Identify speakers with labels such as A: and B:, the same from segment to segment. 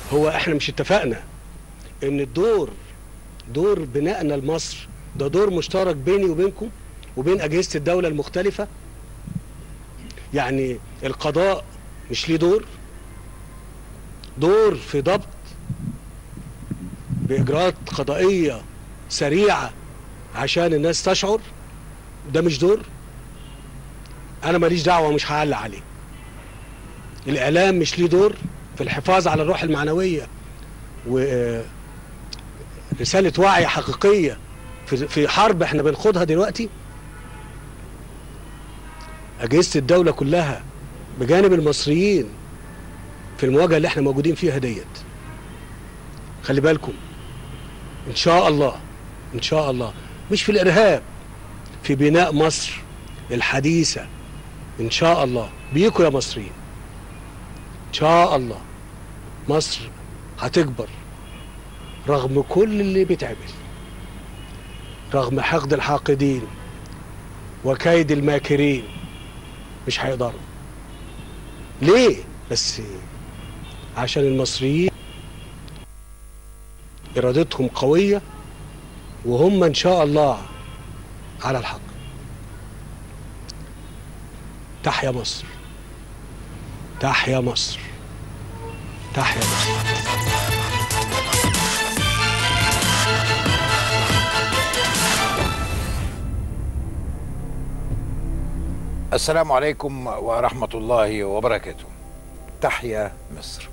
A: هو احنا مش اتفقنا ان الدور دور بنائنا لمصر ده دور مشترك بيني وبينكم وبين اجهزه الدوله المختلفه يعني القضاء مش ليه دور دور في ضبط باجراءات قضائيه سريعه عشان الناس تشعر ده مش دور انا ماليش دعوه مش هعلق عليه الاعلام مش ليه دور في الحفاظ على الروح المعنويه ورساله وعي حقيقيه في في حرب احنا بنخوضها دلوقتي اجهزه الدوله كلها بجانب المصريين في المواجهه اللي احنا موجودين فيها ديت خلي بالكم ان شاء الله ان شاء الله مش في الارهاب في بناء مصر الحديثه ان شاء الله بيكوا يا مصريين ان شاء الله مصر هتكبر رغم كل اللي بيتعمل رغم حقد الحاقدين وكيد الماكرين مش هيقدروا ليه بس عشان المصريين ارادتهم قويه وهم ان شاء الله على الحق تحيا مصر تحيا مصر تحيا مصر
B: السلام عليكم ورحمة الله وبركاته تحيا مصر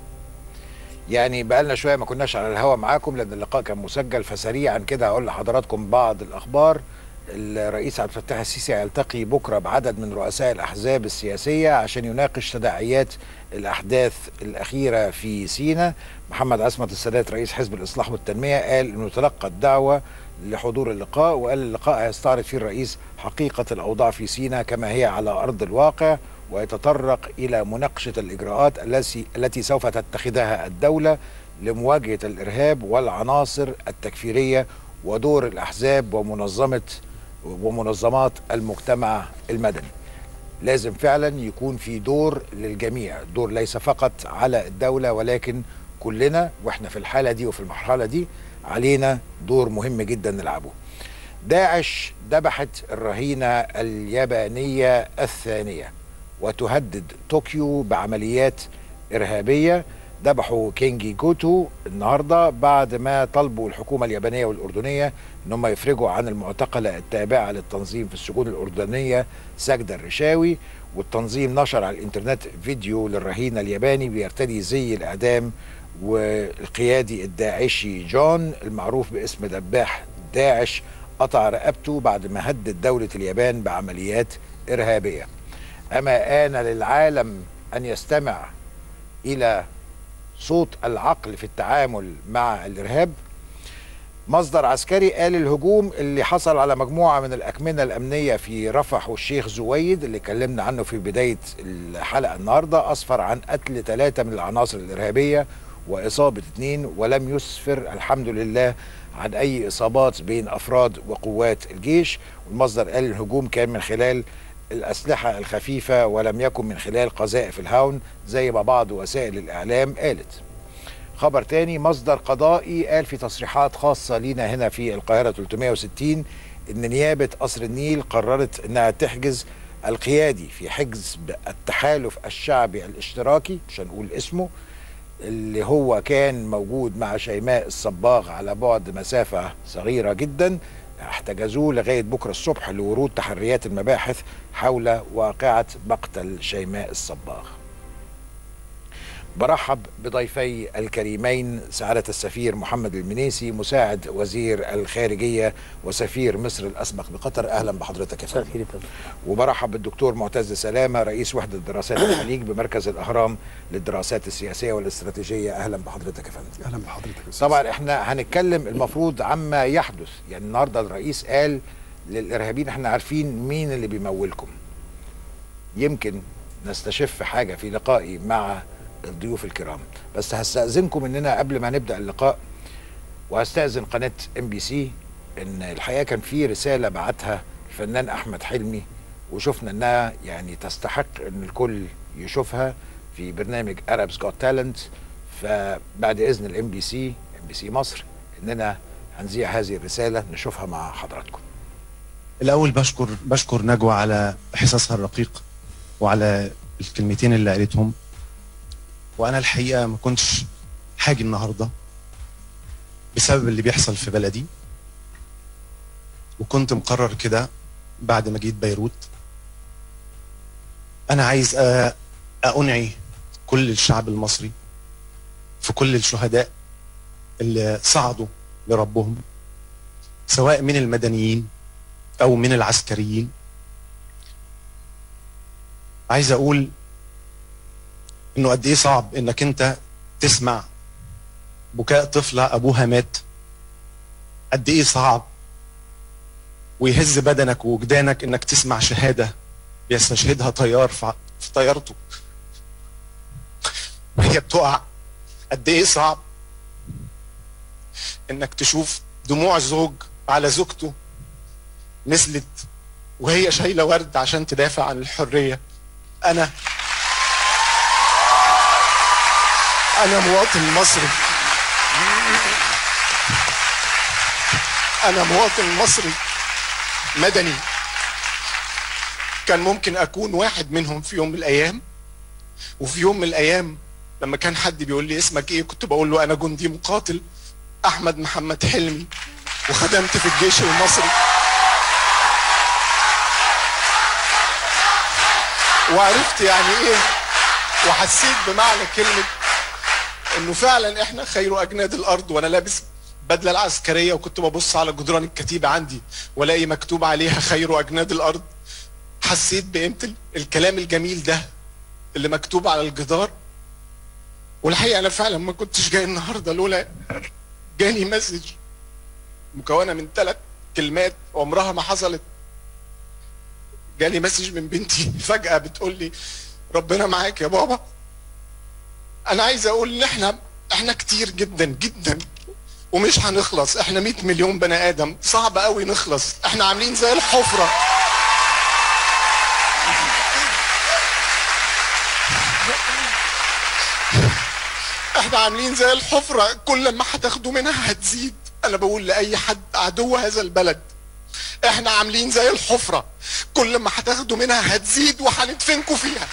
B: يعني بقالنا شوية ما كناش على الهوا معاكم لأن اللقاء كان مسجل فسريعا كده هقول لحضراتكم بعض الأخبار الرئيس عبد الفتاح السيسي يلتقي بكرة بعدد من رؤساء الأحزاب السياسية عشان يناقش تداعيات الأحداث الأخيرة في سينا محمد عصمت السادات رئيس حزب الإصلاح والتنمية قال أنه تلقى الدعوة لحضور اللقاء وقال اللقاء هيستعرض فيه الرئيس حقيقة الأوضاع في سينا كما هي على أرض الواقع ويتطرق إلى مناقشة الإجراءات التي التي سوف تتخذها الدولة لمواجهة الإرهاب والعناصر التكفيرية ودور الأحزاب ومنظمة ومنظمات المجتمع المدني لازم فعلا يكون في دور للجميع دور ليس فقط على الدولة ولكن كلنا واحنا في الحالة دي وفي المرحلة دي علينا دور مهم جدا نلعبه داعش ذبحت الرهينة اليابانية الثانية وتهدد طوكيو بعمليات إرهابية ذبحوا كينجي جوتو النهارده بعد ما طلبوا الحكومه اليابانيه والاردنيه ان هم يفرجوا عن المعتقله التابعه للتنظيم في السجون الاردنيه سجدة الرشاوي والتنظيم نشر على الانترنت فيديو للرهين الياباني بيرتدي زي الاعدام والقيادي الداعشي جون المعروف باسم دباح داعش قطع رقبته بعد ما هدد دوله اليابان بعمليات ارهابيه اما ان للعالم ان يستمع الى صوت العقل في التعامل مع الارهاب مصدر عسكري قال الهجوم اللي حصل على مجموعه من الاكمنه الامنيه في رفح والشيخ زويد اللي اتكلمنا عنه في بدايه الحلقه النهارده اسفر عن قتل ثلاثه من العناصر الارهابيه واصابه اثنين ولم يسفر الحمد لله عن اي اصابات بين افراد وقوات الجيش والمصدر قال الهجوم كان من خلال الأسلحة الخفيفة ولم يكن من خلال قذائف الهاون زي ما بعض وسائل الإعلام قالت خبر تاني مصدر قضائي قال في تصريحات خاصة لينا هنا في القاهرة 360 إن نيابة قصر النيل قررت إنها تحجز القيادي في حجز التحالف الشعبي الاشتراكي مش هنقول اسمه اللي هو كان موجود مع شيماء الصباغ على بعد مسافة صغيرة جدا احتجزوه لغاية بكرة الصبح لورود تحريات المباحث حول واقعة مقتل شيماء الصباغ برحب بضيفي الكريمين سعادة السفير محمد المنيسي مساعد وزير الخارجية وسفير مصر الأسبق بقطر أهلا بحضرتك يا فندم وبرحب بالدكتور معتز سلامة رئيس وحدة دراسات الخليج بمركز الأهرام للدراسات السياسية والاستراتيجية أهلا بحضرتك يا فندم
C: اهلا بحضرتك يا أستاذ.
B: طبعا احنا هنتكلم المفروض عما يحدث يعني النهارده الرئيس قال للارهابيين احنا عارفين مين اللي بيمولكم يمكن نستشف حاجه في لقائي مع الضيوف الكرام بس هستاذنكم اننا قبل ما نبدا اللقاء وهستاذن قناه ام بي سي ان الحقيقه كان في رساله بعتها الفنان احمد حلمي وشفنا انها يعني تستحق ان الكل يشوفها في برنامج Arabs Got Talent فبعد اذن الام بي سي ام بي سي مصر اننا هنذيع هذه الرساله نشوفها مع حضراتكم
C: الاول بشكر بشكر نجوى على احساسها الرقيق وعلى الكلمتين اللي قالتهم وانا الحقيقه ما كنتش حاجي النهارده بسبب اللي بيحصل في بلدي وكنت مقرر كده بعد ما جيت بيروت انا عايز أ- أنعي كل الشعب المصري في كل الشهداء اللي صعدوا لربهم سواء من المدنيين او من العسكريين عايز اقول انه قد ايه صعب انك انت تسمع بكاء طفله ابوها مات قد ايه صعب ويهز بدنك ووجدانك انك تسمع شهاده بيستشهدها طيار في في طيارته وهي بتقع قد ايه صعب انك تشوف دموع زوج على زوجته نزلت وهي شايله ورد عشان تدافع عن الحريه انا انا مواطن مصري انا مواطن مصري مدني كان ممكن اكون واحد منهم في يوم من الايام وفي يوم من الايام لما كان حد بيقول لي اسمك ايه كنت بقول له انا جندي مقاتل احمد محمد حلمي وخدمت في الجيش المصري وعرفت يعني ايه وحسيت بمعنى كلمة انه فعلا احنا خير اجناد الارض وانا لابس بدلة العسكرية وكنت ببص على جدران الكتيبة عندي والاقي مكتوب عليها خير اجناد الارض حسيت بقيمة ال- الكلام الجميل ده اللي مكتوب على الجدار والحقيقة انا فعلا ما كنتش جاي النهاردة لولا جاني مسج مكونة من ثلاث كلمات عمرها ما حصلت جالي مسج من بنتي فجأة بتقول لي ربنا معاك يا بابا انا عايز اقول ان احنا احنا كتير جدا جدا ومش هنخلص احنا 100 مليون بني ادم صعب قوي نخلص احنا عاملين زي الحفرة احنا عاملين زي الحفرة كل ما هتاخدوا منها هتزيد انا بقول لاي حد عدو هذا البلد احنا عاملين زي الحفرة كل ما هتاخدوا منها هتزيد وهندفنكوا فيها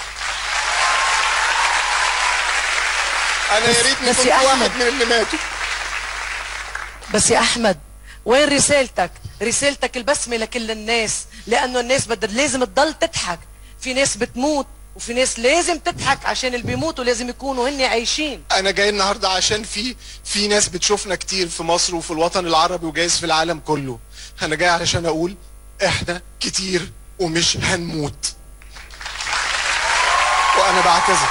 C: انا يا ريتني
D: بس
C: كنت
D: يا
C: واحد
D: أحمد.
C: من اللي ماتوا
D: بس يا احمد وين رسالتك رسالتك البسمه لكل الناس لانه الناس بدها لازم تضل تضحك في ناس بتموت وفي ناس لازم تضحك عشان اللي بيموتوا لازم يكونوا هن عايشين
C: انا جاي النهارده عشان في في ناس بتشوفنا كتير في مصر وفي الوطن العربي وجايز في العالم كله انا جاي علشان اقول احنا كتير ومش هنموت وانا بعتذر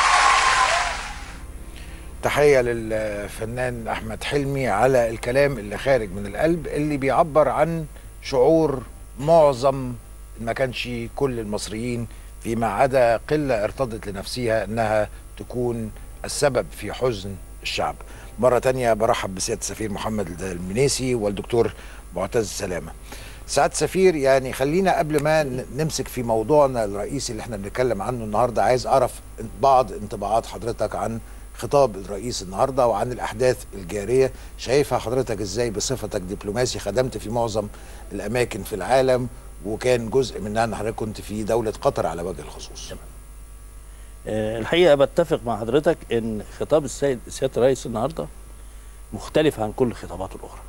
B: تحية للفنان أحمد حلمي على الكلام اللي خارج من القلب اللي بيعبر عن شعور معظم إن ما كانش كل المصريين فيما عدا قلة ارتضت لنفسها أنها تكون السبب في حزن الشعب مرة تانية برحب بسيادة السفير محمد المنيسي والدكتور معتز سلامة سعادة سفير يعني خلينا قبل ما ن- نمسك في موضوعنا الرئيسي اللي احنا بنتكلم عنه النهارده عايز اعرف بعض انطباعات حضرتك عن خطاب الرئيس النهارده وعن الاحداث الجاريه شايفها حضرتك ازاي بصفتك دبلوماسي خدمت في معظم الاماكن في العالم وكان جزء منها ان حضرتك كنت في دوله قطر على وجه الخصوص
E: آه، الحقيقه بتفق مع حضرتك ان خطاب السيد سياده الرئيس النهارده مختلف عن كل خطاباته الاخرى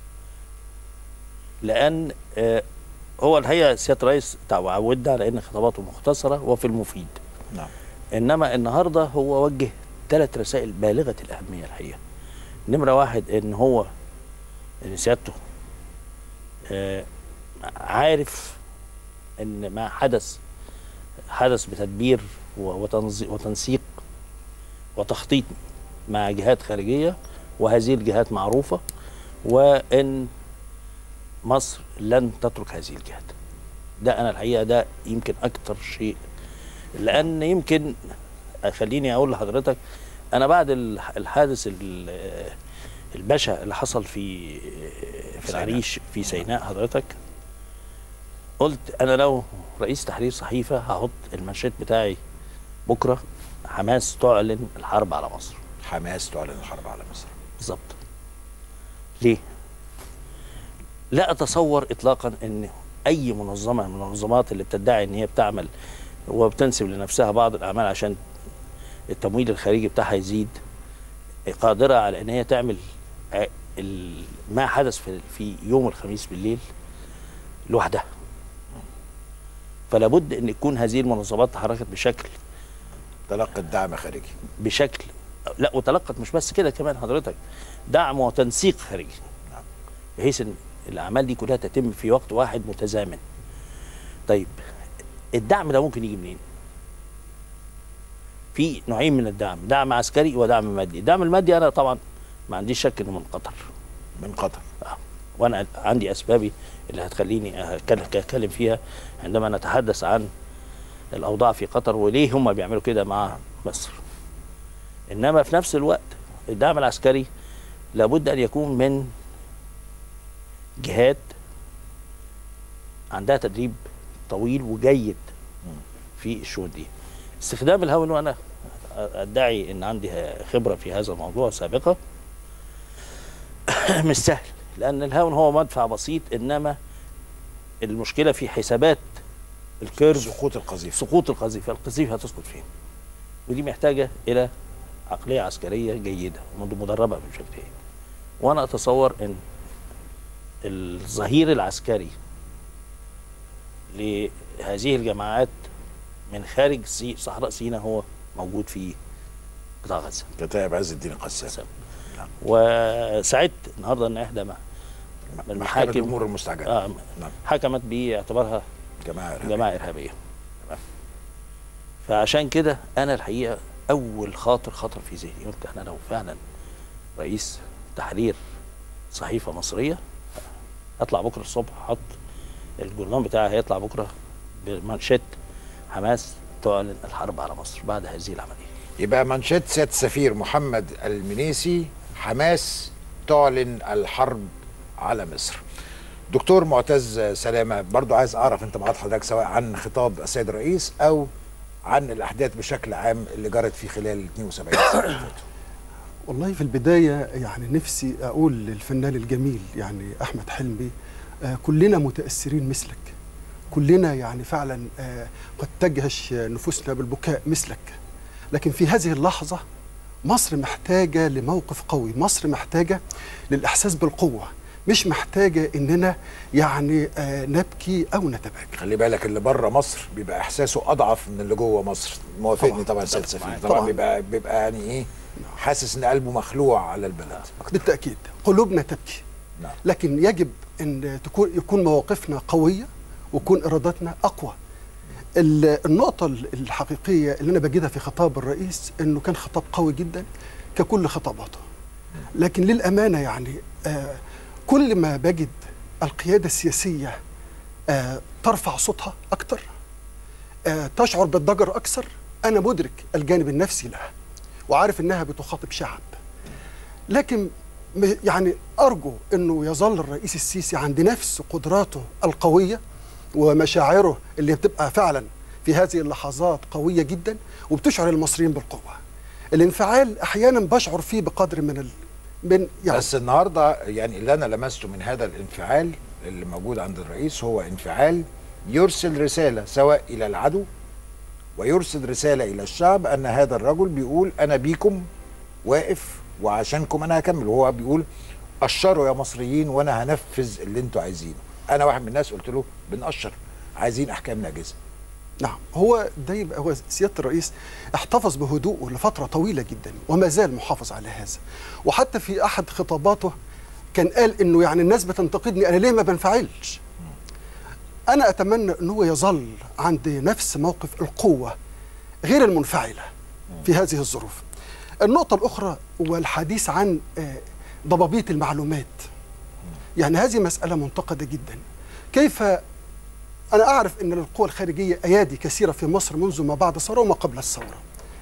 E: لان آه، هو الحقيقه سياده الرئيس تعودنا على ان خطاباته مختصره وفي المفيد
B: نعم
E: انما النهارده هو وجه ثلاث رسائل بالغه الاهميه الحقيقه نمره واحد ان هو ان سيادته آه، عارف ان ما حدث حدث بتدبير و- وتنظي- وتنسيق وتخطيط مع جهات خارجيه وهذه الجهات معروفه وان مصر لن تترك هذه الجهات ده انا الحقيقه ده يمكن اكتر شيء لان يمكن خليني اقول لحضرتك انا بعد الح- الحادث ال- البشع اللي حصل في في
B: سيناء.
E: العريش في سيناء حضرتك قلت انا لو رئيس تحرير صحيفه هحط المنشط بتاعي بكره حماس تعلن الحرب على مصر
B: حماس تعلن الحرب على مصر
E: بالظبط ليه لا اتصور اطلاقا ان اي منظمه من المنظمات اللي بتدعي ان هي بتعمل وبتنسب لنفسها بعض الاعمال عشان التمويل الخارجي بتاعها يزيد قادره على ان هي تعمل ع- ال- ما حدث في في يوم الخميس بالليل لوحدها فلا بد ان يكون هذه المنظمات تحركت بشكل
B: تلقت دعم خارجي
E: بشكل لا وتلقت مش بس كده كمان حضرتك دعم وتنسيق خارجي بحيث ان الاعمال دي كلها تتم في وقت واحد متزامن طيب الدعم ده ممكن يجي منين في نوعين من الدعم دعم عسكري ودعم مادي الدعم المادي انا طبعا ما عنديش شك انه من قطر
B: من قطر
E: آه. وانا عندي اسبابي اللي هتخليني أتكلم- اتكلم فيها عندما نتحدث عن الاوضاع في قطر وليه هم بيعملوا كده مع مصر انما في نفس الوقت الدعم العسكري لابد ان يكون من جهات عندها تدريب طويل وجيد في الشؤون دي استخدام الهون وانا ادعي ان عندي خبره في هذا الموضوع سابقه مش سهل لان الهون هو مدفع بسيط انما المشكله في حسابات الكيرف
B: سقوط القذيفه
E: سقوط القذيفه القذيفه هتسقط فين ودي محتاجه الى عقليه عسكريه جيده مدربه بشكل جيد وانا اتصور ان الظهير العسكري لهذه الجماعات من خارج سي- صحراء سيناء هو موجود في قطاع غزه
B: كتائب عز الدين القسام
E: قسام. وسعدت النهارده ان احدى ما
B: محكمه
E: المحاكم-
B: الامور المستعجله
E: آه
B: نعم
E: حكمت باعتبارها
B: جماعه إرهابية.
E: جماعه ارهابيه فعشان كده انا الحقيقه اول خاطر خطر في ذهني قلت انا لو فعلا رئيس تحرير صحيفه مصريه اطلع بكره الصبح احط الجورنال بتاعي هيطلع بكره بمانشيت حماس تعلن الحرب على مصر بعد هذه العمليه
B: يبقى منشط سياده السفير محمد المنيسي حماس تعلن الحرب على مصر دكتور معتز سلامه برضو عايز اعرف انت معاد حضرتك سواء عن خطاب السيد الرئيس او عن الاحداث بشكل عام اللي جرت في خلال 72 ساعه اللي فاتوا.
F: والله في البداية يعني نفسي أقول للفنان الجميل يعني أحمد حلمي آه كلنا متأثرين مثلك كلنا يعني فعلا آه قد تجهش نفوسنا بالبكاء مثلك لكن في هذه اللحظة مصر محتاجة لموقف قوي مصر محتاجة للإحساس بالقوة مش محتاجة إننا يعني آه نبكي أو نتباكى
B: خلي بالك اللي بره مصر بيبقى احساسه اضعف من اللي جوه مصر موافقني
F: طبعاً.
B: طبعا سياده السفير
F: طبعاً.
B: طبعا بيبقى بيبقى يعني ايه حاسس ان قلبه مخلوع على البلد
F: بالتأكيد قلوبنا تبكي
B: نعم.
F: لكن يجب ان تكون يكون مواقفنا قويه ويكون ارادتنا اقوى ال- النقطه ال- الحقيقيه اللي انا بجدها في خطاب الرئيس انه كان خطاب قوي جدا ككل خطاباته لكن للامانه يعني آه كل ما بجد القياده السياسيه آه ترفع صوتها اكتر آه تشعر بالضجر اكثر انا مدرك الجانب النفسي لها وعارف انها بتخاطب شعب لكن م- يعني ارجو انه يظل الرئيس السيسي عند نفس قدراته القويه ومشاعره اللي بتبقى فعلا في هذه اللحظات قويه جدا وبتشعر المصريين بالقوه. الانفعال احيانا بشعر فيه بقدر من ال... من يعني
B: بس النهارده يعني اللي انا لمسته من هذا الانفعال اللي موجود عند الرئيس هو انفعال يرسل رساله سواء الى العدو ويرسل رساله الى الشعب ان هذا الرجل بيقول انا بيكم واقف وعشانكم انا هكمل وهو بيقول قشروا يا مصريين وانا هنفذ اللي انتوا عايزينه انا واحد من الناس قلت له بنقشر عايزين احكام ناجزه
F: نعم هو ده يبقى هو سياده الرئيس احتفظ بهدوءه لفتره طويله جدا وما زال محافظ على هذا وحتى في احد خطاباته كان قال انه يعني الناس بتنتقدني انا ليه ما بنفعلش انا اتمنى ان هو يظل عند نفس موقف القوه غير المنفعله في هذه الظروف النقطه الاخرى هو الحديث عن آه، ضبابيه المعلومات يعني هذه مساله منتقده جدا كيف أنا أعرف أن للقوى الخارجية أيادي كثيرة في مصر منذ ما بعد الثورة وما قبل الثورة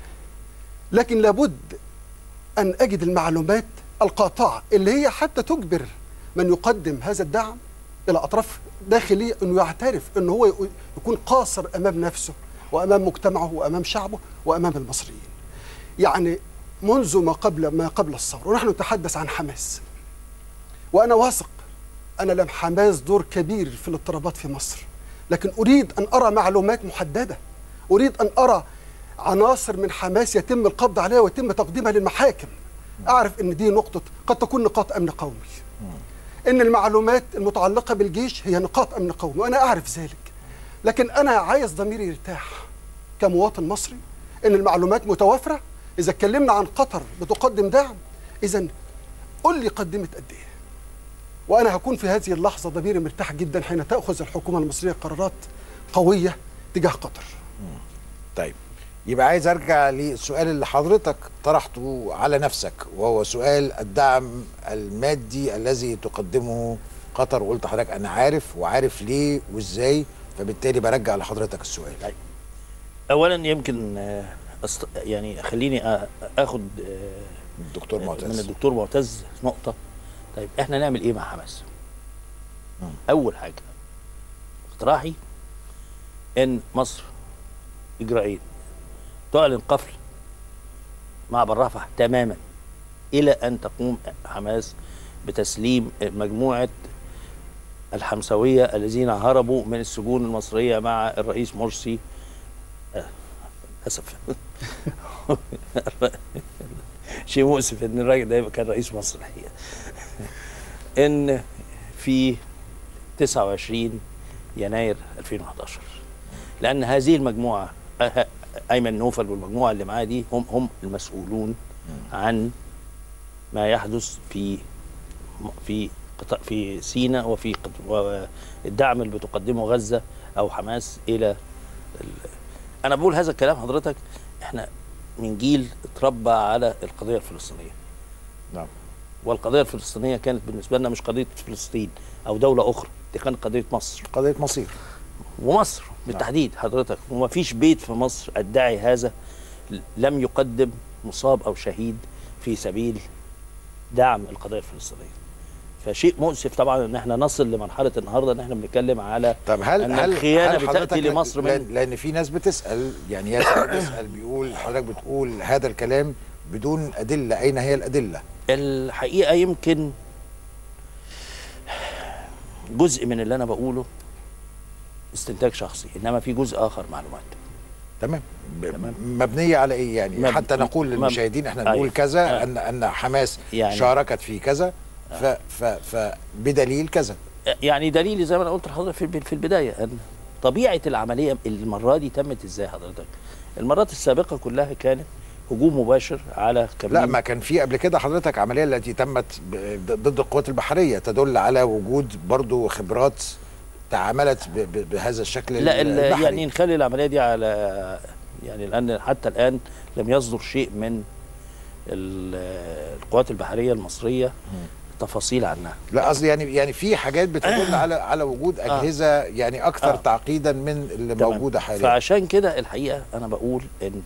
F: لكن لابد أن أجد المعلومات القاطعة اللي هي حتى تجبر من يقدم هذا الدعم إلى أطراف داخلية أنه يعترف أنه هو يكون قاصر أمام نفسه وأمام مجتمعه وأمام شعبه وأمام المصريين يعني منذ ما قبل ما قبل الثوره ونحن نتحدث عن حماس وانا واثق ان لم حماس دور كبير في الاضطرابات في مصر لكن اريد ان ارى معلومات محدده اريد ان ارى عناصر من حماس يتم القبض عليها ويتم تقديمها للمحاكم اعرف ان دي نقطه قد تكون نقاط امن قومي ان المعلومات المتعلقه بالجيش هي نقاط امن قومي وانا اعرف ذلك لكن انا عايز ضميري يرتاح كمواطن مصري ان المعلومات متوافره اذا اتكلمنا عن قطر بتقدم دعم اذا قل لي قدمت قد ايه وانا هكون في هذه اللحظه ضميري مرتاح جدا حين تاخذ الحكومه المصريه قرارات قويه تجاه قطر
B: طيب يبقى عايز ارجع للسؤال اللي حضرتك طرحته على نفسك وهو سؤال الدعم المادي الذي تقدمه قطر وقلت لحضرتك انا عارف وعارف ليه وازاي فبالتالي برجع لحضرتك السؤال
E: اولا يمكن آه، أست... يعني خليني آ- اخد آه،
B: الدكتور
E: من
B: معتز
E: الدكتور معتز نقطة طيب احنا نعمل ايه مع حماس؟ أول حاجة اقتراحي إن مصر إجرائين تعلن قفل معبر رفح تماما إلى أن تقوم حماس بتسليم مجموعة الحمسوية الذين هربوا من السجون المصرية مع الرئيس مرسي آه، للأسف شيء مؤسف ان الراجل ده يبقى كان رئيس مصر الحقيقه ان في 29 يناير 2011 لان هذه المجموعه أه- ايمن نوفل والمجموعه اللي معاه دي هم هم المسؤولون عن ما يحدث في في قطاع في سيناء وفي قط- والدعم اللي بتقدمه غزه او حماس الى ال- انا بقول هذا الكلام حضرتك احنا من جيل اتربى على القضيه الفلسطينيه
B: نعم
E: والقضيه الفلسطينيه كانت بالنسبه لنا مش قضيه فلسطين او دوله اخرى دي كانت قضيه مصر
B: قضيه مصير
E: ومصر بالتحديد حضرتك وما فيش بيت في مصر ادعي هذا لم يقدم مصاب او شهيد في سبيل دعم القضيه الفلسطينيه فشيء مؤسف طبعا ان احنا نصل لمرحله النهارده ان احنا بنتكلم على
B: طب هل
E: ان
B: هل
E: الخيانه
B: هل حضرتك
E: بتاتي لمصر
B: لان,
E: من
B: لأن في ناس بتسال يعني ياسر بيسال بيقول حضرتك بتقول هذا الكلام بدون ادله اين هي الادله؟
E: الحقيقه يمكن جزء من اللي انا بقوله استنتاج شخصي انما في جزء اخر معلومات
B: تمام ب-
E: تمام.
B: مبنيه على ايه يعني
E: مب-
B: حتى نقول
E: مب-
B: للمشاهدين احنا
E: أيوة.
B: نقول كذا
E: آه.
B: ان ان حماس
E: يعني-
B: شاركت في كذا ف ف فبدليل كذا
E: يعني دليلي زي ما انا قلت لحضرتك في في البدايه ان طبيعه العمليه المره دي تمت ازاي حضرتك؟ المرات السابقه كلها كانت هجوم مباشر على كمين
B: لا ما كان في قبل كده حضرتك عمليه التي تمت ب- ضد القوات البحريه تدل على وجود برضو خبرات تعاملت ب- ب- بهذا الشكل
E: لا ال-
B: البحري.
E: يعني نخلي العمليه دي على يعني لان حتى الان لم يصدر شيء من ال- القوات البحريه المصريه تفاصيل عنها
B: لا قصدي يعني يعني في حاجات بتدل على على وجود اجهزه يعني اكثر
E: آه.
B: تعقيدا من اللي
E: تمام.
B: موجوده حاليا
E: فعشان كده الحقيقه انا بقول ان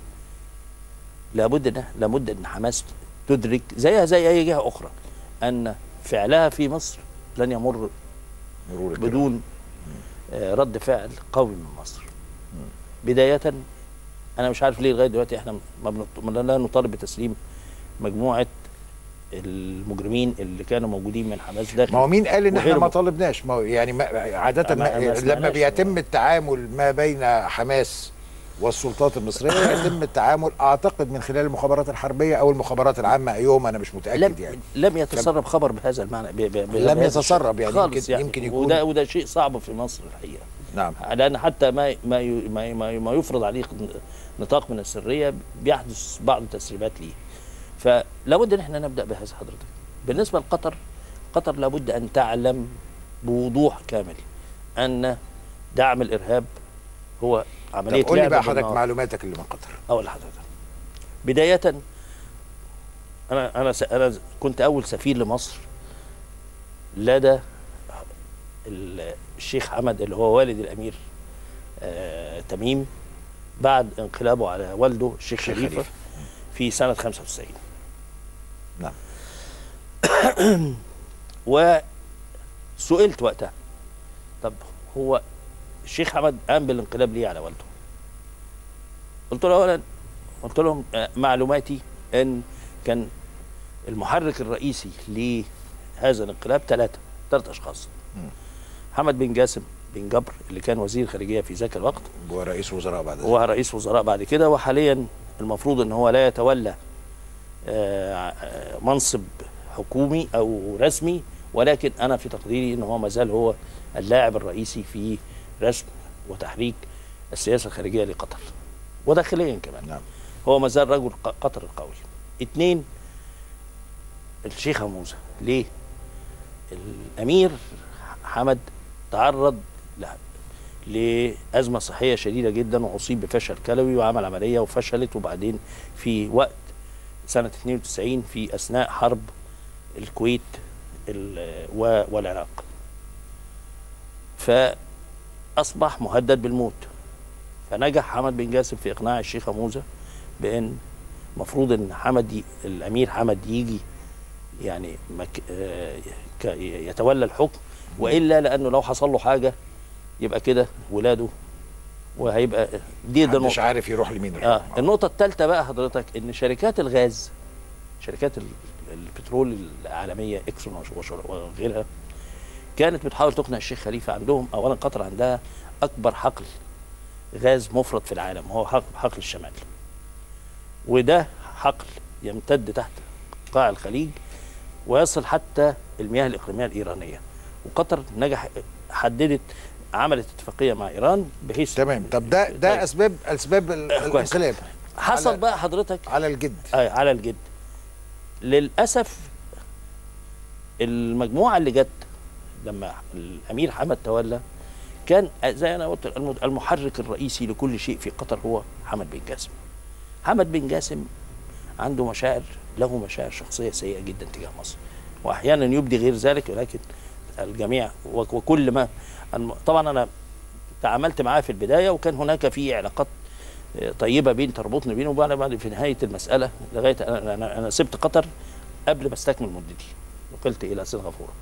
E: لابد ان لابد ان حماس تدرك زيها زي اي جهه اخرى ان فعلها في مصر لن يمر
B: مرور الكرام.
E: بدون آه، رد فعل قوي من مصر بدايه انا مش عارف ليه لغايه دلوقتي احنا ما بنط- ما لا نطالب بتسليم مجموعه المجرمين اللي كانوا موجودين من حماس داخل
B: ما هو مين قال ان احنا ما
E: وهربوا.
B: طالبناش ما هو يعني ما عاده
E: ما- ما
B: ما
E: سمعناش.
B: لما بيتم التعامل ما بين حماس والسلطات المصريه يتم التعامل اعتقد من خلال المخابرات الحربيه او المخابرات العامه ايوم انا مش متاكد
E: لم
B: يعني
E: لم يتسرب خبر بهذا المعنى ب ب ب
B: لم
E: بهذا
B: يتسرب
E: الشكل
B: يعني
E: خالص
B: يمكن- يمكن يكون-
E: وده وده شيء صعب في مصر الحقيقه
B: نعم
E: لان حتى ما ما ي- ما ي- ما ي- ما يفرض عليه نطاق من السريه بيحدث بعض التسريبات ليه فلابد ان احنا نبدا بهذا حضرتك بالنسبه لقطر قطر لابد ان تعلم بوضوح كامل ان دعم الارهاب هو عمليه
B: طب قول لي
E: لعبة
B: بقى حضرتك
E: بالنار.
B: معلوماتك اللي من قطر
E: اقول لحضرتك بدايه انا انا س- انا كنت اول سفير لمصر لدى ال- الشيخ حمد اللي هو والد الامير آه تميم بعد انقلابه على والده الشيخ
B: الشيخ
E: خليفه
B: خليفة.
E: في سنه 95
B: نعم
E: وسئلت وقتها طب هو الشيخ حمد قام بالانقلاب ليه على والده؟ قلت له اولا قلت لهم آه، معلوماتي ان كان المحرك الرئيسي لهذا الانقلاب ثلاثه ثلاث اشخاص محمد بن جاسم بن جبر اللي كان وزير خارجيه في ذاك الوقت
B: ورئيس وزراء بعد ذلك
E: هو رئيس وزراء بعد كده وحاليا المفروض ان هو لا يتولى آه، آه، منصب حكومي او رسمي ولكن انا في تقديري ان هو ما زال هو اللاعب الرئيسي في رسم وتحريك السياسه الخارجيه لقطر وداخليا كمان
B: نعم
E: هو ما زال رجل ق- قطر القوي اثنين الشيخ موسى ليه الامير حمد تعرض ل- لازمه صحيه شديده جدا واصيب بفشل كلوي وعمل عمليه وفشلت وبعدين في وقت سنه 92 في اثناء حرب الكويت ال- و- والعراق فاصبح مهدد بالموت فنجح حمد بن جاسم في اقناع الشيخ موسى بان المفروض ان حمد ي... الامير حمد يجي يعني مك... آه، ك... يتولى الحكم والا لانه لو حصل له حاجه يبقى كده ولاده وهيبقى دي ده
B: مش
E: نقطه
B: عارف يروح لمين
E: اه
B: الحكم.
E: النقطه الثالثه بقى حضرتك ان شركات الغاز شركات ال- البترول العالميه اكسون وش- وش- وغيرها كانت بتحاول تقنع الشيخ خليفه عندهم اولا قطر عندها اكبر حقل غاز مفرط في العالم وهو حقل, حقل الشمال وده حقل يمتد تحت قاع الخليج ويصل حتى المياه الاقليميه الايرانيه وقطر نجح حددت عملت اتفاقيه مع ايران بحيث
B: تمام طب ده ده
E: طيب.
B: اسباب اسباب ال-
E: كويس.
B: الانقلاب
E: حصل
B: على-
E: بقى حضرتك
B: على الجد
E: آه على الجد للاسف المجموعه اللي جت لما الامير حمد تولى كان زي انا قلت الم- المحرك الرئيسي لكل شيء في قطر هو حمد بن جاسم حمد بن جاسم عنده مشاعر له مشاعر شخصيه سيئه جدا تجاه مصر واحيانا يبدي غير ذلك ولكن الجميع وك- وكل ما الم- طبعا انا تعاملت معاه في البدايه وكان هناك في علاقات طيبه بين تربطني بينه وبعد بعد في نهايه المساله لغايه انا انا, أنا سبت قطر قبل ما استكمل مدتي نقلت الى سنغافوره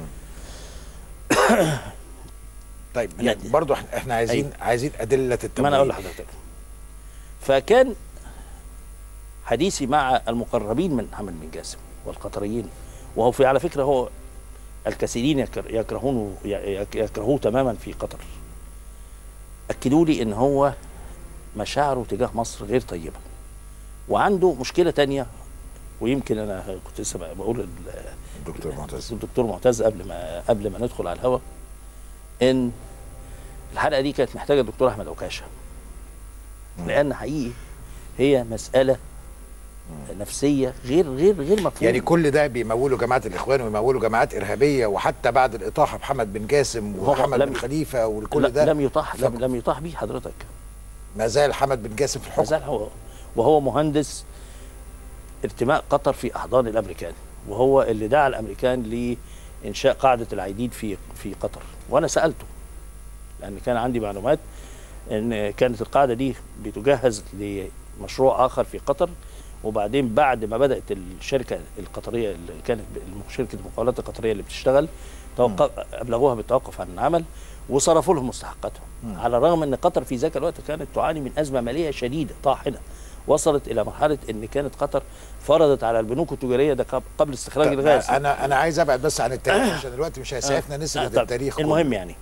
B: طيب
E: أنا-
B: يعني برضه احنا احنا عايزين
E: أيوة.
B: عايزين ادله
E: ما
B: التمويل
E: انا اقول لحضرتك فكان حديثي مع المقربين من محمد بن جاسم والقطريين وهو في على فكره هو الكثيرين يكر- يكرهونه يك- يكرهوه تماما في قطر اكدوا لي ان هو مشاعره تجاه مصر غير طيبه وعنده مشكله تانية ويمكن انا كنت لسه بقول ال-
B: دكتور معتز
E: الدكتور معتز قبل ما قبل ما ندخل على الهواء ان الحلقه دي كانت محتاجه الدكتور احمد عكاشه لان حقيقي هي مساله نفسيه غير غير غير مفهومه
B: يعني كل ده بيمولوا جماعه الاخوان ويمولوا جماعات ارهابيه وحتى بعد الاطاحه محمد بن جاسم
E: وهو
B: ومحمد
E: لم-
B: بن خليفه وكل
E: لا-
B: ده
E: لم يطاح لم,
B: فك-
E: لم يطاح به حضرتك
B: ما زال حمد بن جاسم في
E: ما
B: الحكم
E: زال هو وهو مهندس ارتماء قطر في احضان الامريكان وهو اللي دعا الامريكان لانشاء قاعده العيديد في في قطر وانا سالته لان كان عندي معلومات ان كانت القاعده دي بتجهز لمشروع اخر في قطر وبعدين بعد ما بدات الشركه القطريه اللي كانت ب- شركه المقاولات القطريه اللي بتشتغل توقف ابلغوها بالتوقف عن العمل وصرفوا لهم مستحقاتهم على الرغم ان قطر في ذاك الوقت كانت تعاني من ازمه ماليه شديده طاحنه وصلت الى مرحله ان كانت قطر فرضت على البنوك التجاريه ده قب- قبل استخراج
B: طب
E: الغاز
B: انا انا عايز ابعد بس عن التاريخ عشان الوقت مش هيسعفنا
E: آه،
B: نسرد
E: طب
B: التاريخ كله.
E: المهم يعني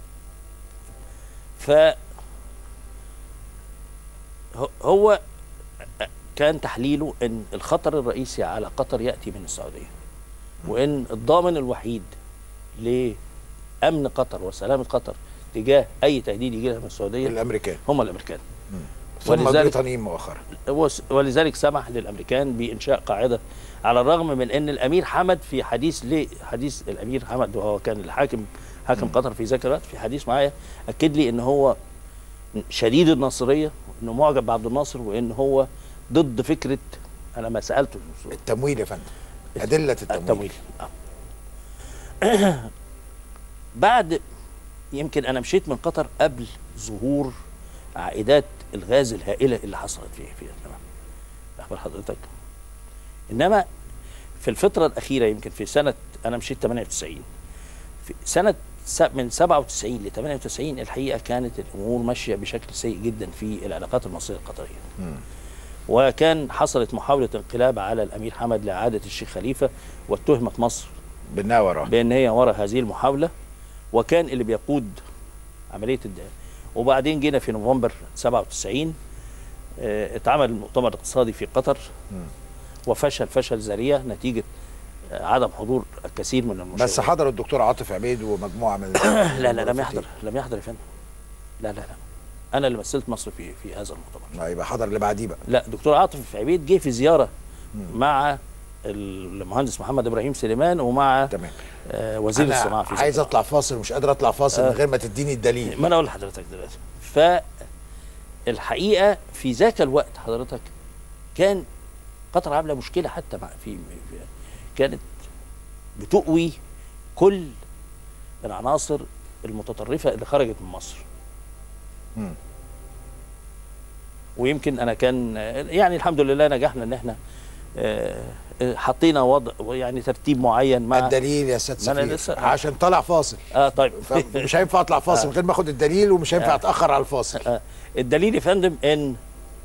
E: ف هو- هو كان تحليله ان الخطر الرئيسي على قطر ياتي من السعوديه وان الضامن الوحيد لامن قطر وسلامه قطر تجاه اي تهديد يجي لها من السعوديه
B: الامريكان
E: هم الامريكان
B: ثم
E: ولذلك-
B: البريطانيين مؤخرا
E: وس- ولذلك سمح للامريكان بانشاء قاعده على الرغم من ان الامير حمد في حديث ليه حديث الامير حمد وهو كان الحاكم حاكم قطر في ذاك الوقت في حديث معايا اكد لي ان هو شديد الناصريه انه معجب بعبد الناصر وان هو ضد فكره انا ما سالته
B: التمويل يا فندم ادله التمويل,
E: التمويل آه. بعد يمكن انا مشيت من قطر قبل ظهور عائدات الغاز الهائله اللي حصلت في في تمام اخبر حضرتك انما في الفتره الاخيره يمكن في سنه انا مشيت 98 في سنه س- من 97 ل 98 الحقيقه كانت الامور ماشيه بشكل سيء جدا في العلاقات المصريه القطريه وكان حصلت محاوله انقلاب على الامير حمد لاعاده الشيخ خليفه واتهمت مصر
B: بالناورة
E: بان هي وراء هذه المحاوله وكان اللي بيقود عمليه الد... وبعدين جينا في نوفمبر 97 آه، اتعمل المؤتمر الاقتصادي في قطر وفشل فشل ذريع نتيجه آه، عدم حضور الكثير من المشاورين
B: بس حضر الدكتور عاطف عبيد ومجموعة من
E: لا لا لم يحضر لم يحضر يا فندم لا لا لا انا اللي مثلت مصر في في هذا المؤتمر
B: ما يبقى حضر اللي بعديه بقى
E: لا دكتور عاطف عبيد جه في زياره مع المهندس محمد ابراهيم سليمان ومع
B: تمام
E: آه وزير
B: انا
E: الصناعه في
B: عايز
E: زيارة.
B: اطلع فاصل مش قادر اطلع فاصل من غير ما تديني الدليل
E: ما انا اقول لحضرتك دلوقتي فالحقيقه في ذاك الوقت حضرتك كان قطر عامله مشكله حتى مع في, في كانت بتؤوي كل العناصر المتطرفه اللي خرجت من مصر
B: مم.
E: ويمكن انا كان يعني الحمد لله نجحنا ان احنا آه، آه، حطينا وضع يعني ترتيب معين مع
B: الدليل يا سيد
E: ما أنا
B: سفير
E: لسه-
B: عشان طلع فاصل
E: اه طيب
B: مش هينفع اطلع فاصل من غير ما اخد الدليل ومش هينفع اتاخر على الفاصل
E: آه، الدليل يا فندم ان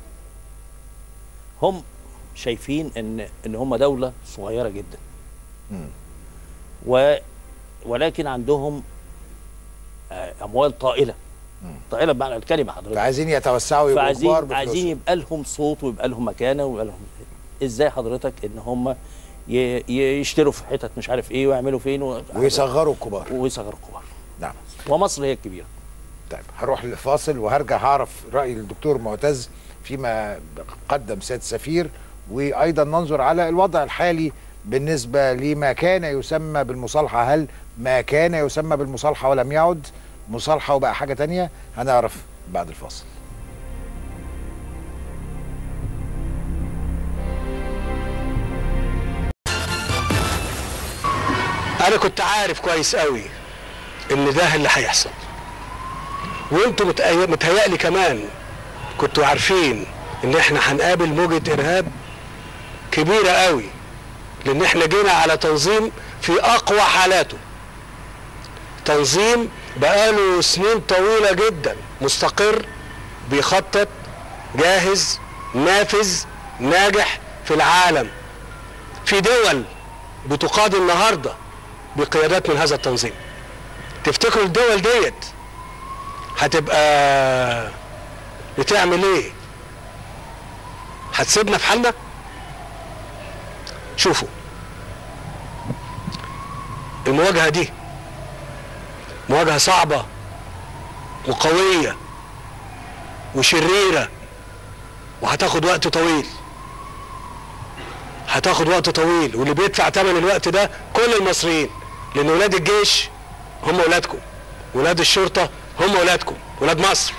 E: هم شايفين ان ان هم دوله صغيره جدا
B: مم.
E: و ولكن عندهم آه، اموال طائله طائله بمعنى الكلمه حضرتك
B: فعايزين يتوسعوا يبقوا كبار
E: فعايزين عايزين
B: بفلوسهم.
E: يبقى لهم صوت ويبقى لهم مكانه ويبقى لهم ازاي حضرتك ان هم ي- ي- يشتروا في حتت مش عارف ايه ويعملوا فين و...
B: ويصغروا الكبار
E: ويصغروا الكبار
B: نعم
E: ومصر هي الكبيره
B: طيب هروح للفاصل وهرجع هعرف راي الدكتور معتز فيما قدم سياده السفير وايضا ننظر على الوضع الحالي بالنسبه لما كان يسمى بالمصالحه هل ما كان يسمى بالمصالحه ولم يعد مصالحه وبقى حاجه تانية هنعرف بعد الفاصل
A: انا كنت عارف كويس قوي ان ده اللي هيحصل وانتوا متهيأ- متهيألي كمان كنتوا عارفين ان احنا هنقابل موجة ارهاب كبيرة قوي لان احنا جينا على تنظيم في اقوى حالاته تنظيم بقاله سنين طويلة جدا مستقر بيخطط جاهز نافذ ناجح في العالم في دول بتقاد النهارده بقيادات من هذا التنظيم تفتكروا الدول ديت هتبقى بتعمل ايه هتسيبنا في حالنا شوفوا المواجهة دي مواجهة صعبة وقوية وشريرة وهتاخد وقت طويل هتاخد وقت طويل واللي بيدفع ثمن الوقت ده كل المصريين لان ولاد الجيش هم ولادكم ولاد الشرطه هم ولادكم ولاد مصر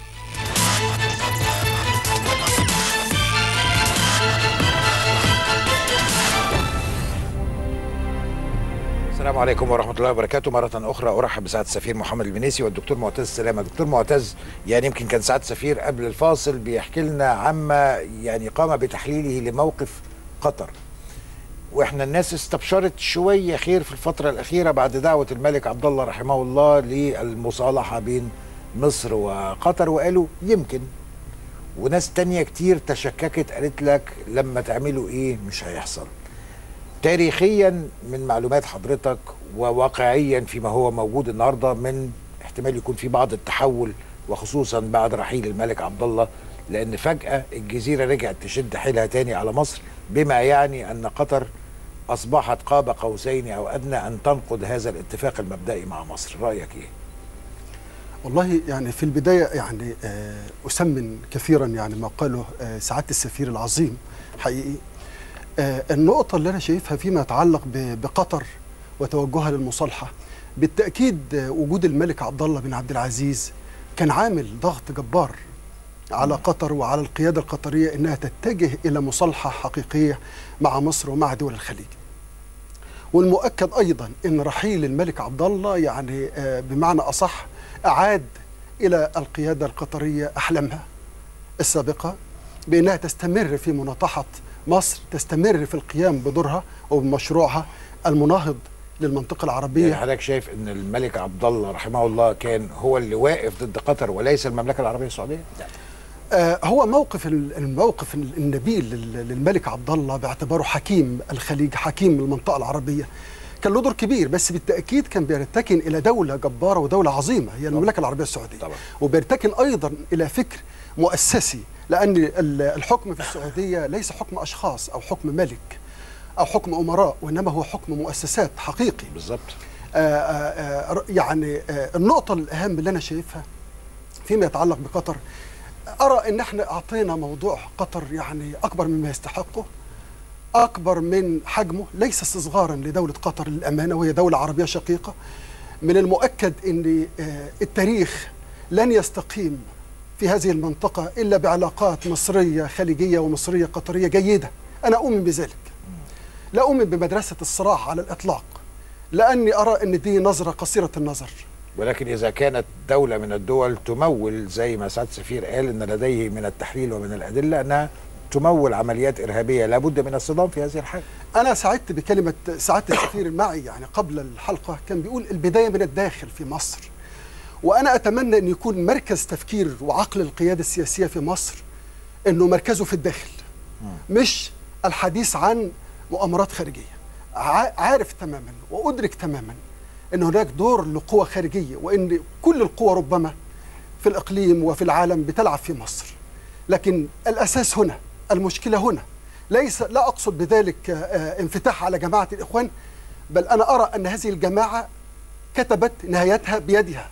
B: السلام عليكم ورحمة الله وبركاته مرة أخرى أرحب بسعادة السفير محمد البنيسي والدكتور معتز سلامة دكتور معتز يعني يمكن كان سعادة السفير قبل الفاصل بيحكي لنا عما يعني قام بتحليله لموقف قطر واحنا الناس استبشرت شوية خير في الفترة الأخيرة بعد دعوة الملك عبد الله رحمه الله للمصالحة بين مصر وقطر وقالوا يمكن وناس تانية كتير تشككت قالت لك لما تعملوا ايه مش هيحصل تاريخيا من معلومات حضرتك وواقعيا فيما هو موجود النهارده من احتمال يكون في بعض التحول وخصوصا بعد رحيل الملك عبد الله لان فجاه الجزيره رجعت تشد حيلها تاني على مصر بما يعني ان قطر اصبحت قاب قوسين او ادنى ان تنقض هذا الاتفاق المبدئي مع مصر رايك ايه
F: والله يعني في البداية يعني آه، أسمن كثيرا يعني ما قاله آه، سعادة السفير العظيم حقيقي آه، النقطة اللي أنا شايفها فيما يتعلق ب- بقطر وتوجهها للمصالحة بالتأكيد آه، وجود الملك عبد الله بن عبد العزيز كان عامل ضغط جبار على قطر وعلى القيادة القطرية أنها تتجه إلى مصالحة حقيقية مع مصر ومع دول الخليج والمؤكد ايضا ان رحيل الملك عبد الله يعني آه، بمعنى اصح اعاد الى القياده القطريه احلامها السابقه بانها تستمر في مناطحه مصر تستمر في القيام بدورها وبمشروعها المناهض للمنطقه
B: يعني
F: العربيه
B: حضرتك شايف ان الملك عبد الله رحمه الله كان هو اللي واقف ضد قطر وليس المملكه العربيه السعوديه
F: آه، هو موقف ال- الموقف ال- النبيل لل- للملك عبد الله باعتباره حكيم الخليج حكيم المنطقه العربيه كان له دور كبير بس بالتاكيد كان بيرتكن الى دوله جباره ودوله عظيمه هي المملكه العربيه السعوديه
B: طبعا.
F: وبيرتكن ايضا الى فكر مؤسسي لان ال- الحكم في السعوديه ليس حكم اشخاص او حكم ملك او حكم امراء وانما هو حكم مؤسسات حقيقي
B: بالظبط
F: آه، آه، آه، يعني آه، النقطة الأهم اللي أنا شايفها فيما يتعلق بقطر أرى إن إحنا أعطينا موضوع قطر يعني أكبر مما يستحقه أكبر من حجمه ليس استصغارا لدولة قطر للأمانة وهي دولة عربية شقيقة من المؤكد أن آه، التاريخ لن يستقيم في هذه المنطقة إلا بعلاقات مصرية خليجية ومصرية قطرية جيدة أنا أؤمن بذلك لا أؤمن بمدرسة الصراع على الإطلاق لأني أرى أن دي نظرة قصيرة النظر
B: ولكن إذا كانت دولة من الدول تمول زي ما سعادة السفير قال أن لديه من التحليل ومن الأدلة أنها تمول عمليات إرهابية لابد من الصدام في هذه الحالة
F: أنا سعدت بكلمة سعادة السفير معي يعني قبل الحلقة كان بيقول البداية من الداخل في مصر وأنا أتمنى أن يكون مركز تفكير وعقل القيادة السياسية في مصر أنه مركزه في الداخل مش الحديث عن مؤامرات خارجية ع- عارف تماما وأدرك تماما أن هناك دور لقوى خارجية وأن كل القوى ربما في الإقليم وفي العالم بتلعب في مصر لكن الأساس هنا المشكلة هنا ليس لا أقصد بذلك آه، آه، انفتاح على جماعة الإخوان بل أنا أرى أن هذه الجماعة كتبت نهايتها بيدها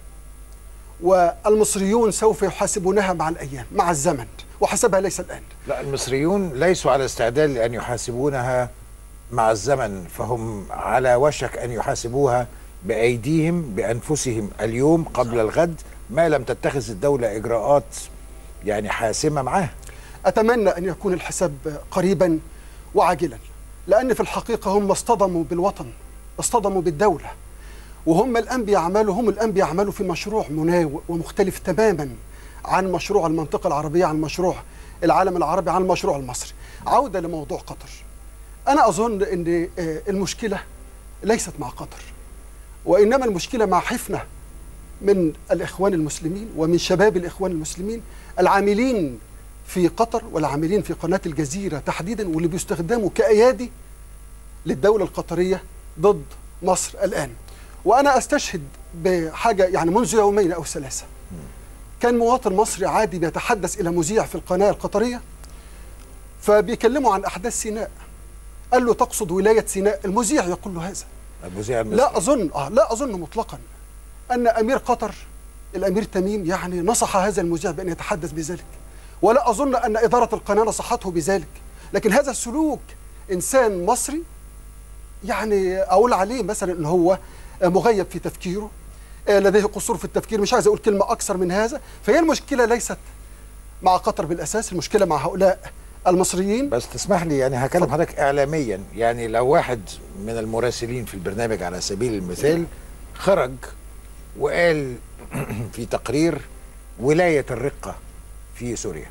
F: والمصريون سوف يحاسبونها مع الأيام مع الزمن وحسبها ليس الآن
B: لا المصريون ليسوا على استعداد لأن يحاسبونها مع الزمن فهم على وشك أن يحاسبوها بأيديهم بأنفسهم اليوم قبل الغد ما لم تتخذ الدولة إجراءات يعني حاسمة معها
F: أتمنى أن يكون الحساب قريبا وعاجلا لأن في الحقيقة هم اصطدموا بالوطن اصطدموا بالدولة وهم الآن بيعملوا هم الآن بيعملوا في مشروع مناوئ ومختلف تماما عن مشروع المنطقة العربية عن مشروع العالم العربي عن المشروع المصري عودة لموضوع قطر أنا أظن أن آه، المشكلة ليست مع قطر وإنما المشكلة مع حفنة من الإخوان المسلمين ومن شباب الإخوان المسلمين العاملين في قطر والعاملين في قناة الجزيرة تحديدا واللي بيستخدموا كأيادي للدولة القطرية ضد مصر الآن وأنا أستشهد بحاجة يعني منذ يومين أو ثلاثة كان مواطن مصري عادي بيتحدث إلى مذيع في القناة القطرية فبيكلموا عن أحداث سيناء قال له تقصد ولاية سيناء المذيع يقول له هذا
B: المذيع المصري
F: لا أظن آه لا أظن مطلقا أن أمير قطر الأمير تميم يعني نصح هذا المذيع بأن يتحدث بذلك ولا أظن أن إدارة القناة نصحته بذلك لكن هذا السلوك إنسان مصري يعني أقول عليه مثلا أن هو مغيب في تفكيره آه، لديه قصور في التفكير مش عايز أقول كلمة أكثر من هذا فهي المشكلة ليست مع قطر بالأساس المشكلة مع هؤلاء المصريين
B: بس تسمح لي يعني هكلم حضرتك اعلاميا يعني لو واحد من المراسلين في البرنامج على سبيل المثال خرج وقال في تقرير ولايه الرقه في سوريا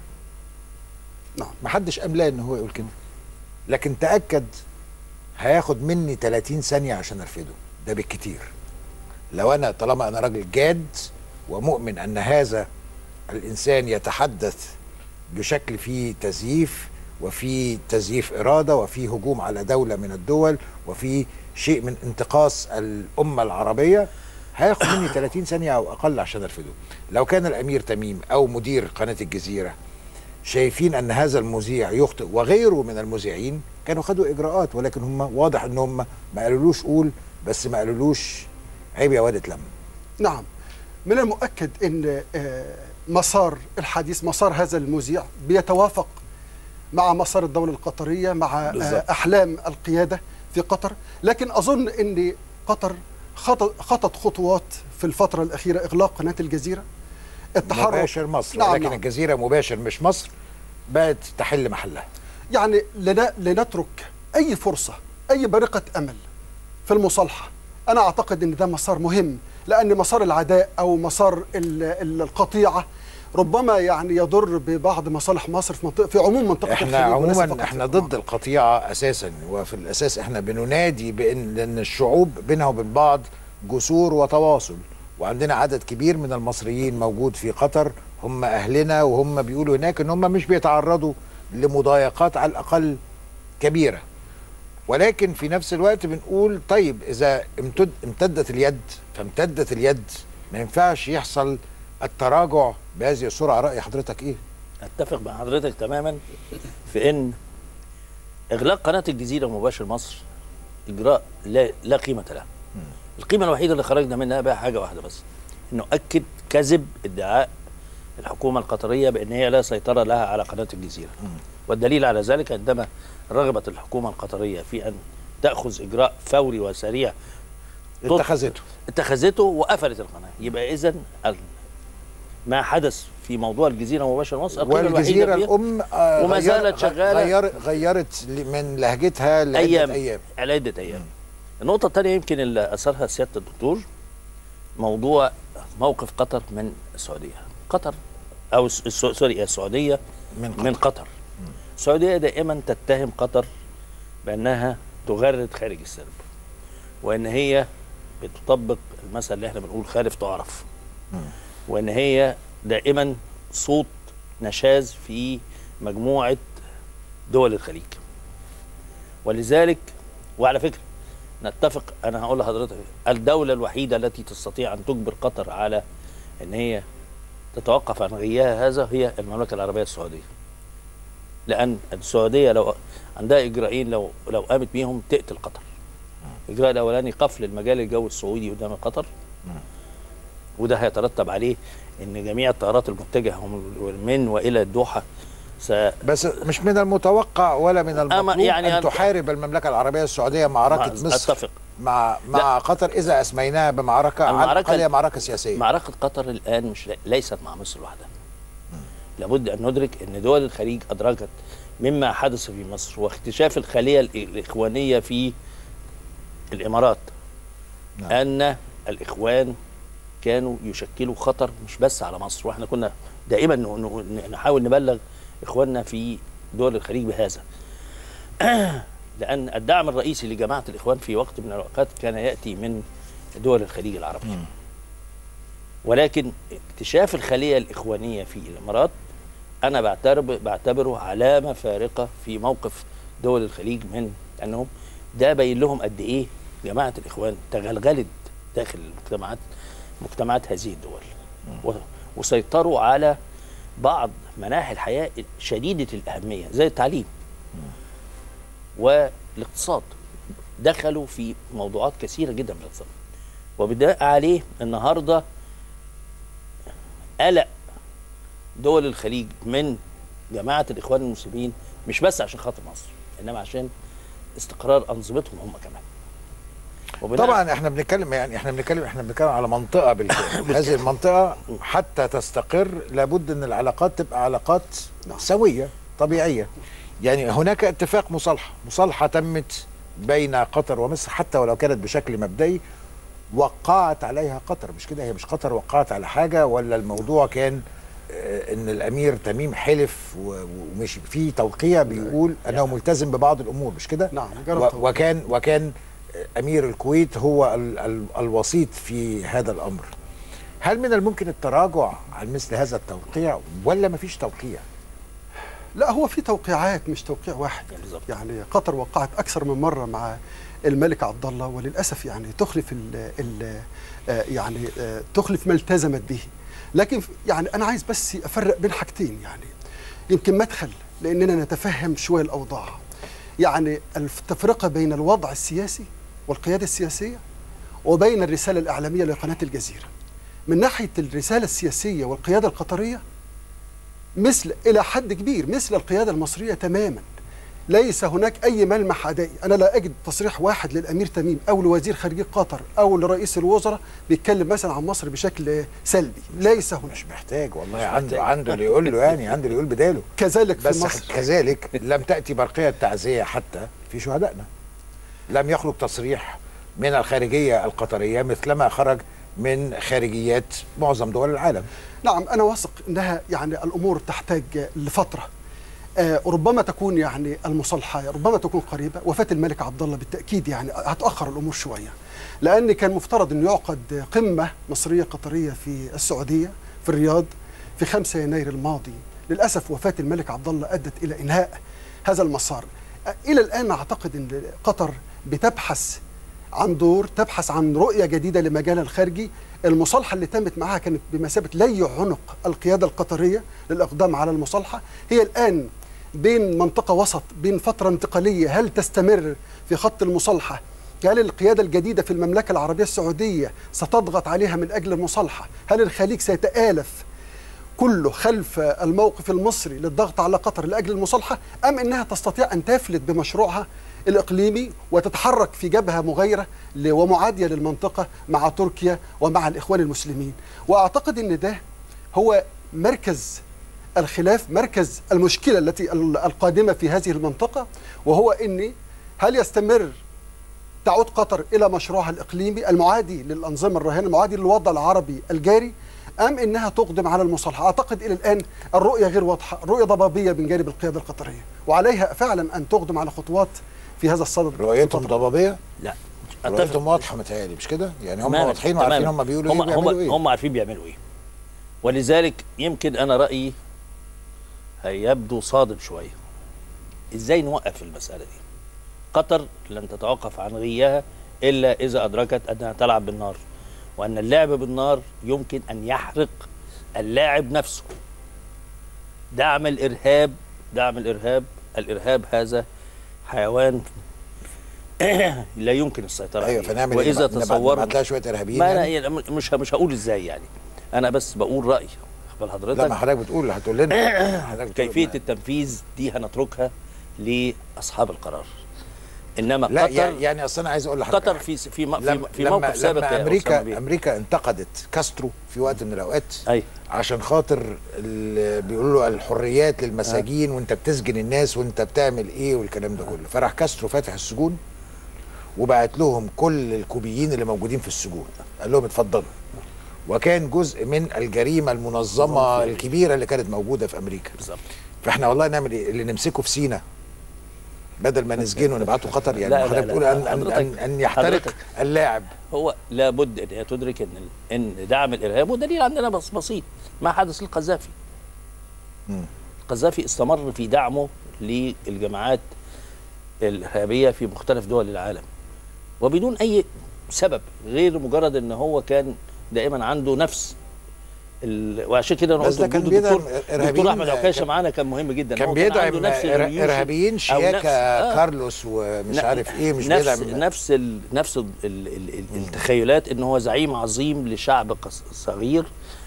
F: نعم
B: ما حدش املاه ان هو يقول كده لكن تاكد هياخد مني 30 ثانيه عشان ارفده ده بالكتير لو انا طالما انا راجل جاد ومؤمن ان هذا الانسان يتحدث بشكل فيه تزييف وفي تزييف اراده وفي هجوم على دوله من الدول وفي شيء من انتقاص الامه العربيه هياخد مني 30 ثانيه او اقل عشان ارفده لو كان الامير تميم او مدير قناه الجزيره شايفين ان هذا المذيع يخطئ وغيره من المذيعين كانوا خدوا اجراءات ولكن هم واضح ان هم ما قالولوش قول بس ما قالولوش عيب يا واد اتلم
F: نعم من المؤكد ان آه، مسار الحديث مسار هذا المذيع بيتوافق مع مسار الدولة القطرية مع
B: بالظبط.
F: آه، أحلام القيادة في قطر لكن أظن أن قطر خطت خطت خطوات في الفترة الأخيرة إغلاق قناة الجزيرة التحرك
B: مباشر مصر
F: نعم
B: ولكن
F: نعم.
B: الجزيره مباشر مش مصر بقت تحل محلها
F: يعني لنا لنترك أي فرصة أي برقة أمل في المصالحة أنا أعتقد أن ده مسار مهم لأن مسار العداء أو مسار ال- ال- القطيعة ربما يعني يضر ببعض مصالح مصر في منطقة في عموم منطقة
B: احنا
F: الخليج وليس
B: عموما
F: فقط
B: احنا
F: في
B: ضد القطيعه اساسا وفي الاساس احنا بننادي بان ان الشعوب بينها وبين بعض جسور وتواصل وعندنا عدد كبير من المصريين موجود في قطر هم اهلنا وهم بيقولوا هناك ان هم مش بيتعرضوا لمضايقات على الاقل كبيره ولكن في نفس الوقت بنقول طيب اذا امتد امتدت اليد فامتدت اليد ما ينفعش يحصل التراجع بهذه السرعه راي حضرتك ايه
E: اتفق مع حضرتك تماما في ان اغلاق قناه الجزيره مباشر مصر اجراء لا, لا قيمه له القيمه الوحيده اللي خرجنا منها بقى حاجه واحده بس انه اكد كذب ادعاء الحكومه القطريه بان هي لا سيطره لها على قناه الجزيره والدليل على ذلك عندما رغبت الحكومه القطريه في ان تاخذ اجراء فوري وسريع
B: اتخذته
E: اتخذته وقفلت القناه يبقى اذا ما حدث في موضوع الجزيره مباشر مصر القيمة
B: والجزيره
E: الوحيدة فيها
B: الام آه،
E: وما
B: غير-
E: زالت شغالة.
B: غير غيرت ل- من لهجتها لعده
E: ايام
B: ايام
E: على عده ايام النقطه الثانيه يمكن اللي اثرها سياده الدكتور موضوع موقف قطر من السعوديه قطر او الس- الس- سوري السعوديه
B: من قطر.
E: من قطر السعوديه دائما تتهم قطر بانها تغرد خارج السرب وان هي بتطبق المثل اللي احنا بنقول خالف تعرف وان هي دائما صوت نشاز في مجموعه دول الخليج ولذلك وعلى فكره نتفق انا هقول لحضرتك الدوله الوحيده التي تستطيع ان تجبر قطر على ان هي تتوقف عن غيها هذا هي المملكه العربيه السعوديه لان السعوديه لو عندها اجراءين لو لو قامت بيهم تقتل قطر الاجراء الاولاني قفل المجال الجوي السعودي قدام قطر وده هيترتب عليه ان جميع الطيارات المتجهه من والى الدوحه س...
B: بس مش من المتوقع ولا من المطلوب
E: يعني
B: ان
E: أنت-
B: تحارب المملكه العربيه السعوديه معركه
E: مع-
B: مصر
E: أتفق.
B: مع مع قطر اذا اسميناها بمعركه على
E: المعركة-
B: الاقل هي معركه سياسيه
E: معركة قطر الآن مش ليست مع مصر لوحدها لابد أن ندرك أن دول الخليج أدركت مما حدث في مصر واكتشاف الخلية الإ- الإخوانية في الإمارات
B: نعم.
E: أن الإخوان كانوا يشكلوا خطر مش بس على مصر واحنا كنا دائما ن- ن- نحاول نبلغ إخواننا في دول الخليج بهذا لأن الدعم الرئيسي لجماعة الإخوان في وقت من الأوقات كان يأتي من دول الخليج العربي ولكن اكتشاف الخلية الإخوانية في الإمارات أنا بعتبر بعتبره علامة فارقة في موقف دول الخليج من أنهم ده باين لهم قد إيه جماعة الإخوان تغلغلت داخل المجتمعات مجتمعات هذه الدول و- وسيطروا على بعض مناحي الحياة شديدة الأهمية زي التعليم والاقتصاد دخلوا في موضوعات كثيرة جدا من الاقتصاد وبناء عليه النهارده قلق دول الخليج من جماعة الإخوان المسلمين مش بس عشان خاطر مصر إنما عشان استقرار أنظمتهم هم كمان وبناء-
B: طبعا احنا بنتكلم يعني احنا بنتكلم احنا بنتكلم على منطقه بالكامل هذه المنطقه حتى تستقر لابد ان العلاقات تبقى علاقات سويه طبيعيه يعني هناك اتفاق مصالحه مصالحه تمت بين قطر ومصر حتى ولو كانت بشكل مبدئي وقعت عليها قطر مش كده هي مش قطر وقعت على حاجه ولا الموضوع كان آه، ان الامير تميم حلف و- ومش في توقيع بيقول انه ملتزم ببعض الامور مش كده
F: نعم، جرى
B: و-
F: توقيع.
B: وكان وكان امير الكويت هو ال ال الوسيط في هذا الامر هل من الممكن التراجع عن مثل هذا التوقيع ولا مفيش توقيع
F: لا هو في توقيعات مش توقيع واحد
E: بالظبط.
F: يعني قطر وقعت اكثر من مره مع الملك عبد الله وللاسف يعني تخلف ال ال آه، يعني آه، تخلف ما التزمت به لكن يعني انا عايز بس افرق بين حاجتين يعني يمكن مدخل لاننا نتفهم شويه الاوضاع يعني التفرقه بين الوضع السياسي والقياده السياسيه وبين الرساله الاعلاميه لقناه الجزيره من ناحيه الرساله السياسيه والقياده القطريه مثل الى حد كبير مثل القياده المصريه تماما ليس هناك اي ملمح عدائي انا لا اجد تصريح واحد للامير تميم او لوزير خارجيه قطر او لرئيس الوزراء بيتكلم مثلا عن مصر بشكل سلبي ليس هناك
B: مش محتاج والله عنده عنده اللي يقول له يعني عنده اللي يقول بداله
F: كذلك في
B: بس
F: مصر
B: كذلك لم تاتي برقيه تعزيه حتى في شهدائنا لم يخرج تصريح من الخارجيه القطريه مثلما خرج من خارجيات معظم دول العالم
F: نعم انا واثق انها يعني الامور تحتاج لفتره آه ربما تكون يعني المصالحه ربما تكون قريبه وفاه الملك عبد الله بالتاكيد يعني هتاخر الامور شويه لان كان مفترض انه يعقد قمه مصريه قطريه في السعوديه في الرياض في 5 يناير الماضي للاسف وفاه الملك عبد الله ادت الى انهاء هذا المسار الى الان اعتقد ان قطر بتبحث عن دور تبحث عن رؤيه جديده لمجالها الخارجي المصالحه اللي تمت معها كانت بمثابه لي عنق القياده القطريه للاقدام على المصالحه هي الان بين منطقه وسط بين فتره انتقاليه هل تستمر في خط المصالحه هل القياده الجديده في المملكه العربيه السعوديه ستضغط عليها من اجل المصالحه هل الخليج سيتالف كله خلف الموقف المصري للضغط على قطر لاجل المصالحه ام انها تستطيع ان تفلت بمشروعها الاقليمي وتتحرك في جبهه مغايره ل- ومعاديه للمنطقه مع تركيا ومع الاخوان المسلمين واعتقد ان ده هو مركز الخلاف مركز المشكله التي ال- القادمه في هذه المنطقه وهو ان هل يستمر تعود قطر الى مشروعها الاقليمي المعادي للانظمه الراهنه المعادي للوضع العربي الجاري ام انها تقدم على المصالحه اعتقد الى الان الرؤيه غير واضحه الرؤيه ضبابيه من جانب القياده القطريه وعليها فعلا ان تقدم على خطوات في هذا الصدد
B: رؤيتهم
F: الفترة.
B: ضبابيه
E: لا
B: رؤيتهم واضحه متهيألي مش كده يعني هم
E: تماماً،
B: واضحين وعارفين
E: تماماً.
B: هم بيقولوا
E: هم
B: ايه
E: هم
B: وبيعملوا ايه
E: هم عارفين بيعملوا ايه ولذلك يمكن انا رايي هيبدو صادم شويه ازاي نوقف المساله دي قطر لن تتوقف عن غيها الا اذا ادركت انها تلعب بالنار وان اللعب بالنار يمكن ان يحرق اللاعب نفسه دعم الارهاب دعم الارهاب الارهاب هذا حيوان لا يمكن السيطره
B: ايوه
E: عليه.
B: فنعمل
E: واذا
B: ايه نبعت-
E: تصورنا
B: نبعت لها شويه ارهابيين
E: ما أنا
B: يعني؟
E: يعني مش مش هقول ازاي يعني انا بس بقول رايي بل
B: لا ما
E: حضرتك
B: حضرتك بتقول هتقول لنا حضرتك بتقول
E: كيفيه
B: لنا.
E: التنفيذ دي هنتركها لاصحاب القرار انما
B: لا
E: قطر
B: يعني يعني اصل انا عايز اقول لحضرتك
E: قطر
B: حاجة.
E: في في م- في,
B: لما
E: في
B: لما-
E: موقف سابق
B: لما
E: يا
B: امريكا
E: أسامة بيه.
B: امريكا انتقدت كاسترو في وقت من الاوقات
E: اي
B: عشان خاطر ال- بيقولوا له الحريات للمساجين وانت بتسجن الناس وانت بتعمل ايه والكلام ده كله فراح كاسترو فاتح السجون وبعت لهم كل الكوبيين اللي موجودين في السجون قال لهم اتفضلوا وكان جزء من الجريمه المنظمه الكبيره اللي كانت موجوده في امريكا
E: بالظبط
B: فاحنا والله نعمل ايه اللي نمسكه في سينا بدل ما نسجنه ونبعته قطر يعني
E: لا، لا،
B: حضرتك
E: لا،
B: بتقول
E: لا،
B: ان ان,
E: حضرتك-
B: أن, أن يحترق
E: حضرتك.
B: اللاعب
E: هو لابد ان هي تدرك ان ال- ان دعم الارهاب ودليل عندنا بس بسيط ما حدث للقذافي
B: مم.
E: القذافي استمر في دعمه للجماعات الارهابيه في مختلف دول العالم وبدون اي سبب غير مجرد ان هو كان دائما عنده نفس ال... وعشان كده انا
B: بس
E: قلت
B: ده كان
E: وجود
B: بيدعم
E: الدكتور
B: إرهابيين-
E: دكتور احمد عكاشه
B: كان-
E: معانا كان مهم جدا
B: كان
E: هو
B: بيدعم
E: عنده نفس
B: إر-
E: الريولوشن
B: ارهابيين
E: أو
B: شياكه
E: نفس- آه.
B: كارلوس ومش
E: ن-
B: عارف ايه مش
E: نفس
B: بيدعم
E: نفس ال نفس ال ال ال ال التخيلات ان هو زعيم عظيم لشعب قص- صغير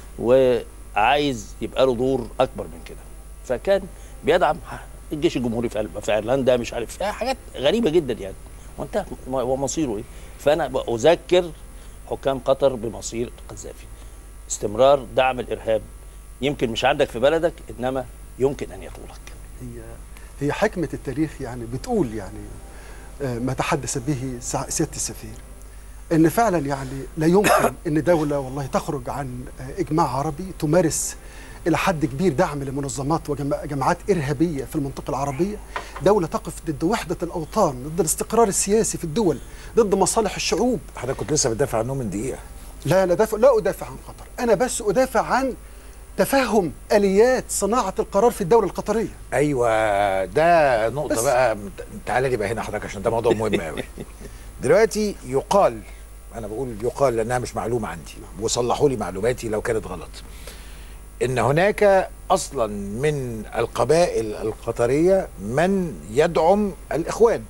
E: وعايز يبقى له دور اكبر من كده فكان بيدعم الجيش الجمهوري في أل- في ايرلندا مش عارف فيها حاجات غريبه جدا يعني وانتهى م- ومصيره ايه فانا اذكر حكام قطر بمصير القذافي استمرار دعم الارهاب يمكن مش عندك في بلدك انما يمكن ان يطولك
F: هي هي حكمة التاريخ يعني بتقول يعني آه، ما تحدث به سع- سيادة السفير ان فعلا يعني لا يمكن ان دولة والله تخرج عن آه، اجماع عربي تمارس الى حد كبير دعم لمنظمات وجماعات ارهابيه في المنطقه العربيه دوله تقف ضد وحده الاوطان ضد الاستقرار السياسي في الدول ضد مصالح الشعوب
B: حضرتك كنت لسه بتدافع عنهم من دقيقه
F: لا لا دافع لا ادافع عن قطر انا بس ادافع عن تفهم اليات صناعه القرار في الدوله القطريه
B: ايوه ده نقطه
F: بس.
B: بقى تعالى لي بقى هنا حضرتك عشان ده موضوع مهم قوي دلوقتي يقال انا بقول يقال لانها مش معلومه عندي وصلحوا لي معلوماتي لو كانت غلط ان هناك اصلا من القبائل القطريه من يدعم الاخوان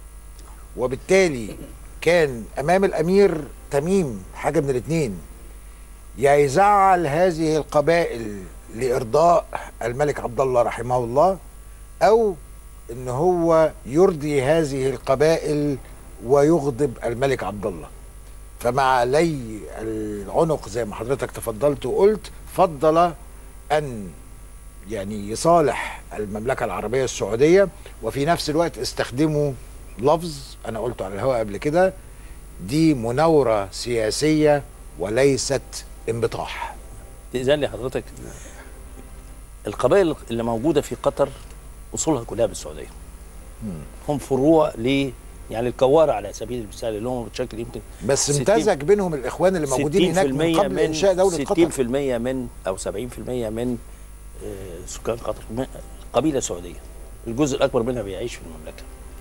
B: وبالتالي كان امام الامير تميم حاجه من الاثنين يا يزعل هذه القبائل لارضاء الملك عبد الله رحمه الله او ان هو يرضي هذه القبائل ويغضب الملك عبد الله فمع لي العنق زي ما حضرتك تفضلت وقلت فضل ان يعني يصالح المملكه العربيه السعوديه وفي نفس الوقت استخدموا لفظ انا قلته على الهواء قبل كده دي مناوره سياسيه وليست انبطاح
E: تأذن لي حضرتك القبائل اللي موجودة في قطر أصولها كلها بالسعودية هم فروع يعني الكوارة على سبيل المثال اللي هم بتشكل يمكن
B: بس
E: 60
B: امتزج بينهم الاخوان اللي موجودين هناك من
E: 60%
B: قبل انشاء دوله
E: 60%
B: قطر
E: من او 70% من آه، سكان قطر من- قبيله سعوديه الجزء الاكبر منها بيعيش في المملكه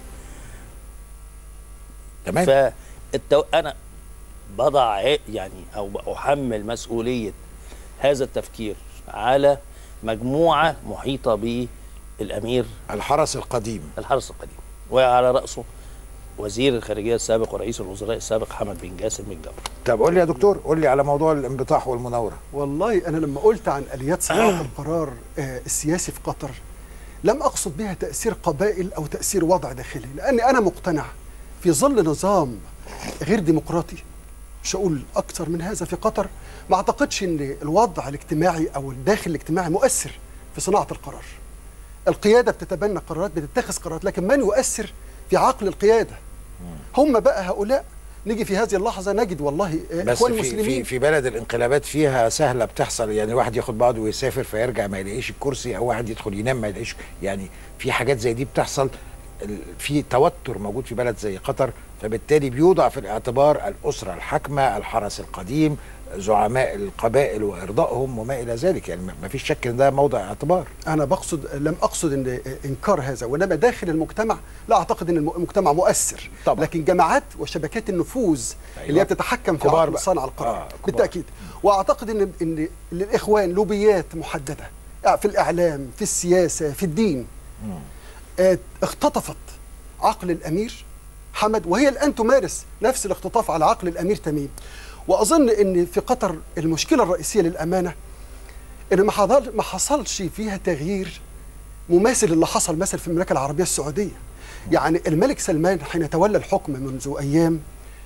B: تمام
E: فالتو... انا بضع ع- يعني او احمل مسؤوليه هذا التفكير على مجموعه محيطه بالامير
B: الحرس القديم
E: الحرس القديم وعلى راسه وزير الخارجيه السابق ورئيس الوزراء السابق حمد بن جاسم بن جبر
B: طب قول لي يا دكتور قول لي على موضوع الانبطاح والمناوره
F: والله انا لما قلت عن اليات صناعه القرار آه، السياسي في قطر لم اقصد بها تاثير قبائل او تاثير وضع داخلي لاني انا مقتنع في ظل نظام غير ديمقراطي مش هقول اكثر من هذا في قطر ما اعتقدش ان الوضع الاجتماعي او الداخل الاجتماعي مؤثر في صناعه القرار القياده بتتبنى قرارات بتتخذ قرارات لكن من يؤثر في عقل القياده هم بقى هؤلاء نيجي في هذه اللحظه نجد والله آه،
B: بس
F: اخوان
B: في,
F: المسلمين
B: في في بلد الانقلابات فيها سهله بتحصل يعني واحد ياخد بعضه ويسافر فيرجع ما يلاقيش الكرسي او واحد يدخل ينام ما يلاقيش يعني في حاجات زي دي بتحصل ال- في توتر موجود في بلد زي قطر فبالتالي بيوضع في الاعتبار الاسره الحاكمه الحرس القديم زعماء القبائل وارضائهم وما الى ذلك يعني ما فيش شك ان ده موضع اعتبار
F: انا بقصد لم اقصد ان انكار هذا وانما داخل المجتمع لا اعتقد ان الم- المجتمع مؤثر
B: طبعا.
F: لكن جماعات وشبكات النفوذ
B: أيوة.
F: اللي هي بتتحكم في
B: كبار
F: عقل
B: بقى.
F: صانع القرار
B: آه، كبار.
F: بالتاكيد واعتقد ان ان للاخوان لوبيات محدده يعني في الاعلام في السياسه في الدين آه، اختطفت عقل الامير حمد وهي الان تمارس نفس الاختطاف على عقل الامير تميم واظن ان في قطر المشكله الرئيسيه للامانه ان ما حصل ما حصلش فيها تغيير مماثل اللي حصل مثلا في المملكه العربيه السعوديه يعني الملك سلمان حين تولى الحكم منذ ايام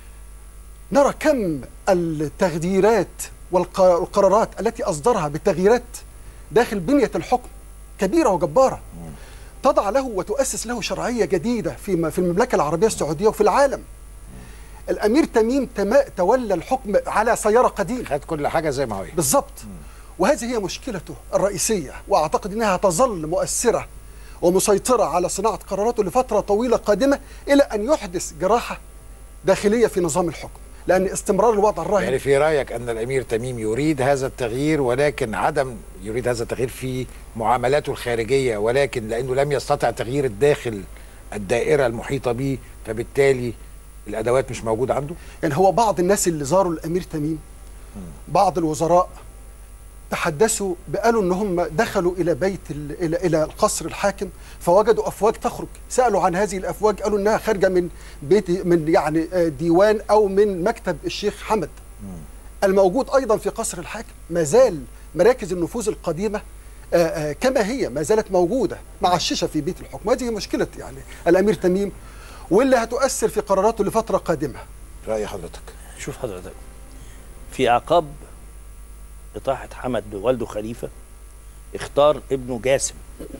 F: نرى كم التغييرات والق- والقرارات التي اصدرها بالتغييرات داخل بنيه الحكم كبيره وجباره تضع له وتؤسس له شرعيه جديده في في المملكه العربيه السعوديه وفي العالم الامير تميم تما- تولى الحكم على سياره قديمه
B: خد كل حاجه زي ما هي
F: بالضبط وهذه هي مشكلته الرئيسية وأعتقد أنها تظل مؤثرة ومسيطرة على صناعة قراراته لفترة طويلة قادمة إلى أن يحدث جراحة داخلية في نظام الحكم لأن استمرار الوضع الراهن
B: يعني في رايك ان الامير تميم يريد هذا التغيير ولكن عدم يريد هذا التغيير في معاملاته الخارجيه ولكن لانه لم يستطع تغيير الداخل الدائره المحيطه به فبالتالي الادوات مش موجوده عنده
F: يعني هو بعض الناس اللي زاروا الأمير تميم بعض الوزراء تحدثوا بقالوا ان هم دخلوا الى بيت ال- الى الى القصر الحاكم فوجدوا افواج تخرج سالوا عن هذه الافواج قالوا انها خارجه من بيت من يعني آه، ديوان او من مكتب الشيخ حمد الموجود ايضا في قصر الحاكم ما زال مراكز النفوذ القديمه آه، آه، كما هي ما زالت موجوده مع الشيشه في بيت الحكم هذه هي مشكله يعني الامير تميم واللي هتؤثر في قراراته لفتره قادمه
B: راي حضرتك
E: شوف حضرتك في اعقاب اطاحه حمد بوالده خليفه اختار ابنه جاسم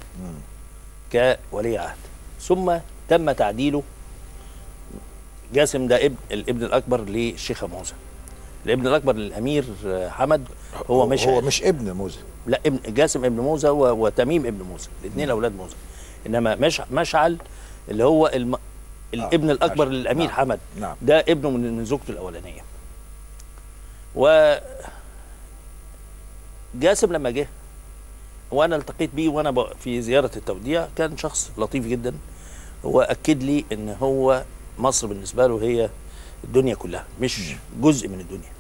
E: كولي عهد ثم تم تعديله جاسم ده ابن الابن الاكبر للشيخه موسى الابن الاكبر للامير حمد هو مش
B: هو مش ابن موسى
E: لا ابن جاسم ابن موسى و- وتميم ابن موسى الاثنين اولاد موسى انما مش مشعل اللي هو الم... الابن الاكبر
B: مشعل.
E: للامير
B: نعم.
E: حمد
B: نعم.
E: ده ابنه من من زوجته الاولانيه و جاسم لما جه وانا التقيت بيه وانا ب- في زياره التوديع كان شخص لطيف جدا هو اكد لي ان هو مصر بالنسبه له هي الدنيا كلها مش جزء من الدنيا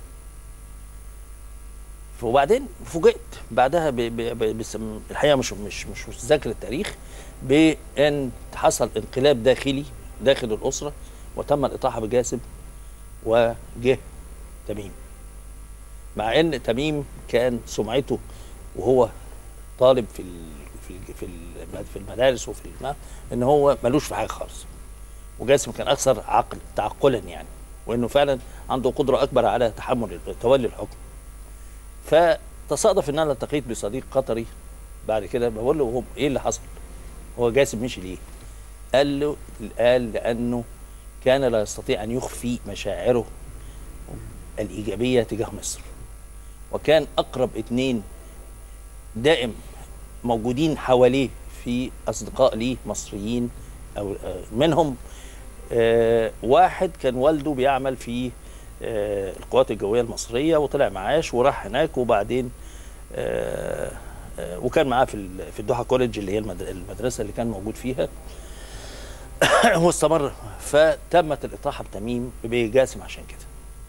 E: وبعدين فوجئت بعدها ب... ب... ب... بسم... الحقيقه مش مش مش متذكر التاريخ بان حصل انقلاب داخلي داخل الاسره وتم الاطاحه بجاسم وجه تميم مع ان تميم كان سمعته وهو طالب في ال... في ال... في ال- في المدارس وفي الم... ان هو ملوش في حاجه خالص وجاسم كان اكثر عقل تعقلا يعني وانه فعلا عنده قدره اكبر على تحمل تولي الحكم فتصادف ان انا التقيت بصديق قطري بعد كده بقول له هو ايه اللي حصل؟ هو جاسم مشي ليه؟ قال له قال لانه كان لا يستطيع ان يخفي مشاعره الايجابيه تجاه مصر وكان اقرب اتنين دائم موجودين حواليه في اصدقاء ليه مصريين او آه، منهم آه واحد كان والده بيعمل في آه القوات الجويه المصريه وطلع معاش وراح هناك وبعدين آه آه وكان معاه في ال- في الدوحه كوليدج اللي هي المد- المدرسه اللي كان موجود فيها واستمر فتمت الاطاحه بتميم بجاسم عشان كده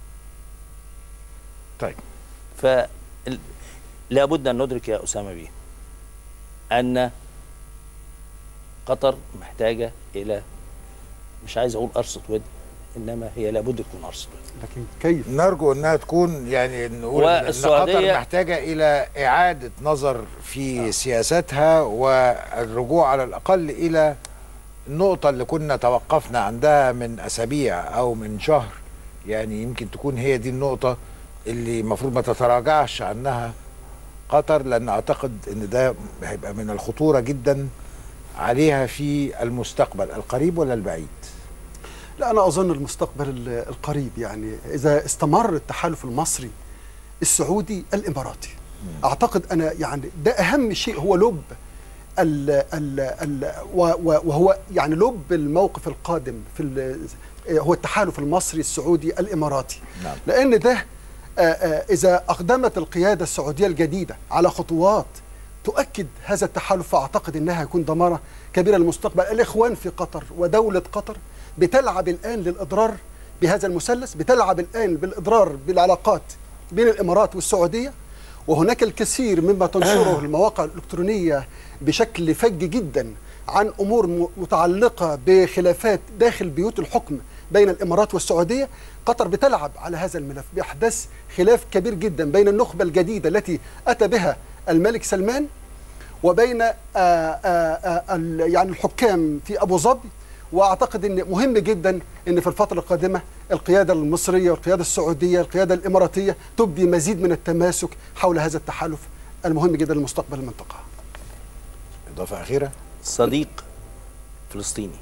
B: طيب
E: ف ال- لابد ان ندرك يا اسامه بيه ان قطر محتاجه الى مش عايز اقول قرصه ود انما هي لابد تكون قرصه ود
F: لكن كيف
B: نرجو انها تكون يعني نقول ان قطر
E: والسعودية-
B: محتاجه الى اعاده نظر في سياساتها والرجوع على الاقل الى النقطه اللي كنا توقفنا عندها من اسابيع او من شهر يعني يمكن تكون هي دي النقطه اللي المفروض ما تتراجعش عنها قطر لان اعتقد ان ده هيبقى من الخطوره جدا عليها في المستقبل القريب ولا البعيد
F: لا أنا أظن المستقبل ال- القريب يعني إذا استمر التحالف المصري السعودي الإماراتي أعتقد أنا يعني ده أهم شيء هو لب ال ال ال و- و- وهو يعني لب الموقف القادم في ال- هو التحالف المصري السعودي الإماراتي
B: نعم.
F: لأن ده آه، آه، إذا أقدمت القيادة السعودية الجديدة على خطوات تؤكد هذا التحالف فأعتقد أنها هيكون دمارة كبيرة للمستقبل الإخوان في قطر ودولة قطر بتلعب الآن للإضرار بهذا المثلث بتلعب الآن بالإضرار بالعلاقات بين الإمارات والسعودية وهناك الكثير مما تنشره المواقع الإلكترونية بشكل فج جدا عن أمور م- متعلقة بخلافات داخل بيوت الحكم بين الإمارات والسعودية قطر بتلعب على هذا الملف بإحداث خلاف كبير جدا بين النخبة الجديدة التي أتى بها الملك سلمان وبين آه، آه، آه، ال- يعني الحكام في ابو ظبي واعتقد ان مهم جدا ان في الفتره القادمه القياده المصريه والقياده السعوديه القياده الاماراتيه تبدي مزيد من التماسك حول هذا التحالف المهم جدا لمستقبل المنطقه
B: اضافه اخيره
E: صديق فلسطيني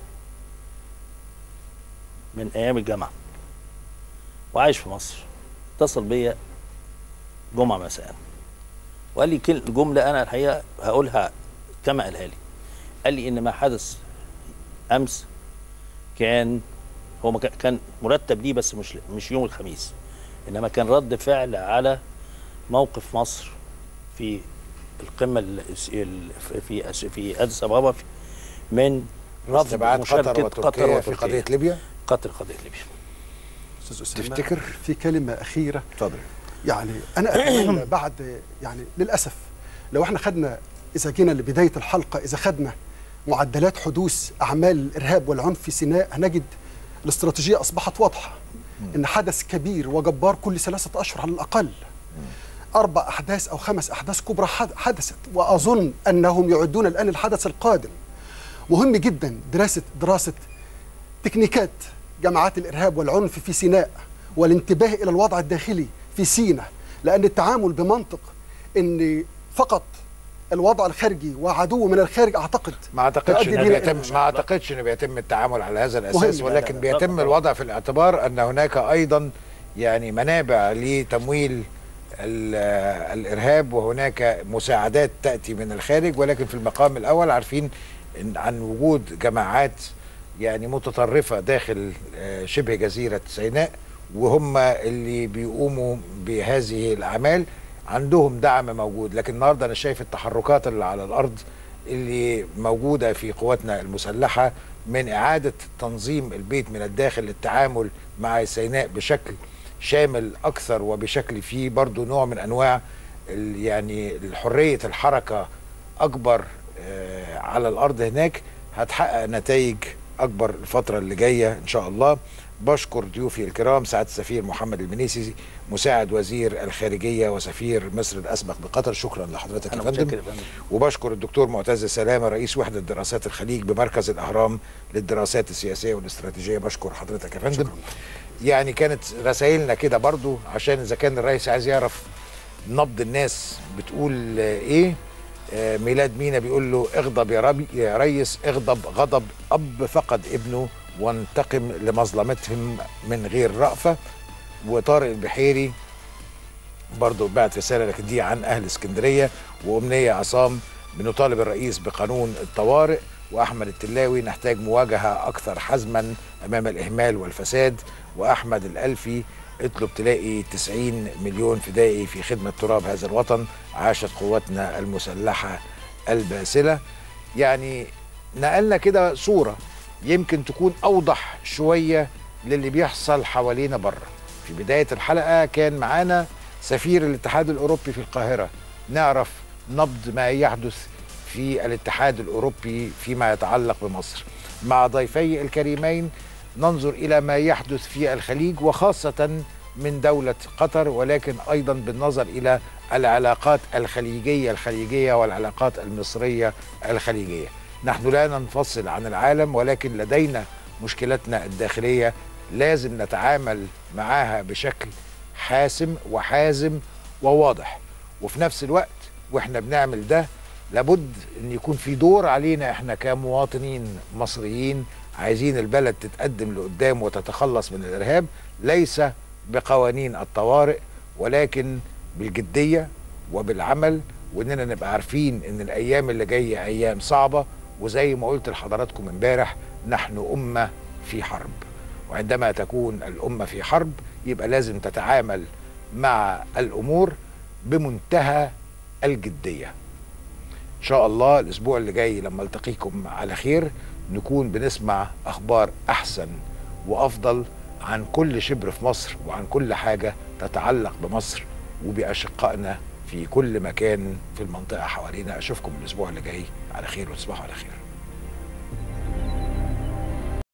E: من ايام الجامعه وعايش في مصر اتصل بيا جمعه مساء وقال لي كل جمله انا الحقيقه هقولها كما قالها لي قال لي ان ما حدث امس كان هو ما كان- كان مرتب ليه بس مش مش يوم الخميس انما كان رد فعل على موقف مصر في القمه ال- ال- في أس- في اديس ابابا في- من رفض
B: استبعاد
E: مشاركه
B: قطر
E: قطر
B: وتركيا في
E: وتركيا
B: قضيه ليبيا
E: قطر قضيه ليبيا
F: استاذ اسامه
B: تفتكر؟
F: في كلمه اخيره
B: اتفضل
F: يعني انا اتمنى بعد يعني للاسف لو احنا خدنا اذا جينا لبدايه الحلقه اذا خدنا معدلات حدوث اعمال الارهاب والعنف في سيناء هنجد الاستراتيجيه اصبحت واضحه ان حدث كبير وجبار كل ثلاثه اشهر على الاقل اربع احداث او خمس احداث كبرى حد- حدثت واظن انهم يعدون الان الحدث القادم مهم جدا دراسه دراسه تكنيكات جماعات الارهاب والعنف في سيناء والانتباه الى الوضع الداخلي في سيناء لان التعامل بمنطق ان فقط الوضع الخارجي وعدو من الخارج اعتقد
B: ما اعتقدش
F: تؤدي
B: انه
F: بنا إلى
B: بيتم ما اعتقدش انه بيتم التعامل على هذا الاساس
F: مهم. لا،
B: ولكن
E: لا،
B: بيتم
E: طبعاً.
B: الوضع في الاعتبار ان هناك ايضا يعني منابع لتمويل ال- الارهاب وهناك مساعدات تاتي من الخارج ولكن في المقام الاول عارفين إن عن وجود جماعات يعني متطرفه داخل آه، شبه جزيره سيناء وهم اللي بيقوموا بهذه الاعمال عندهم دعم موجود لكن النهارده انا شايف التحركات اللي على الارض اللي موجوده في قواتنا المسلحه من اعاده تنظيم البيت من الداخل للتعامل مع سيناء بشكل شامل اكثر وبشكل فيه برضو نوع من انواع ال- يعني حريه الحركه اكبر آه، على الارض هناك هتحقق نتائج اكبر الفتره اللي جايه ان شاء الله بشكر ضيوفي الكرام سعاده السفير محمد المنيسي مساعد وزير الخارجيه وسفير مصر الاسبق بقطر شكرا لحضرتك يا
E: انا
B: فندم
E: متشكر يا فندم
B: وبشكر الدكتور معتز سلامه رئيس وحده دراسات الخليج بمركز الاهرام للدراسات السياسيه والاستراتيجيه بشكر حضرتك يا فندم يعني كانت رسائلنا كده برضو عشان اذا كان الرئيس عايز يعرف نبض الناس بتقول آه، ايه آه، ميلاد مينا بيقول له اغضب يا ربي يا ريس اغضب غضب اب فقد ابنه وانتقم لمظلمتهم من غير رأفة وطارق البحيري برضه بعت رسالة لكن دي عن أهل اسكندرية وأمنية عصام بنطالب الرئيس بقانون الطوارئ واحمد التلاوي نحتاج مواجهه اكثر حزما امام الاهمال والفساد واحمد الالفي اطلب تلاقي 90 مليون فدائي في خدمه تراب هذا الوطن عاشت قواتنا المسلحه الباسله يعني نقلنا كده صوره يمكن تكون اوضح شويه للي بيحصل حوالينا بره في بدايه الحلقه كان معانا سفير الاتحاد الاوروبي في القاهره نعرف نبض ما يحدث في الاتحاد الاوروبي فيما يتعلق بمصر مع ضيفي الكريمين ننظر الى ما يحدث في الخليج وخاصه من دوله قطر ولكن ايضا بالنظر الى العلاقات الخليجيه الخليجيه والعلاقات المصريه الخليجيه نحن لا ننفصل عن العالم ولكن لدينا مشكلتنا الداخليه لازم نتعامل معاها بشكل حاسم وحازم وواضح وفي نفس الوقت واحنا بنعمل ده لابد ان يكون في دور علينا احنا كمواطنين مصريين عايزين البلد تتقدم لقدام وتتخلص من الارهاب ليس بقوانين الطوارئ ولكن بالجديه وبالعمل واننا نبقى عارفين ان الايام اللي جايه ايام صعبه وزي ما قلت لحضراتكم امبارح نحن امه في حرب وعندما تكون الامه في حرب يبقى لازم تتعامل مع الامور بمنتهى الجديه ان شاء الله الاسبوع اللي جاي لما التقيكم على خير نكون بنسمع اخبار احسن وافضل عن كل شبر في مصر وعن كل حاجه تتعلق بمصر وباشقائنا في كل مكان في المنطقه حوالينا اشوفكم الاسبوع اللي جاي على خير وتصبحوا على خير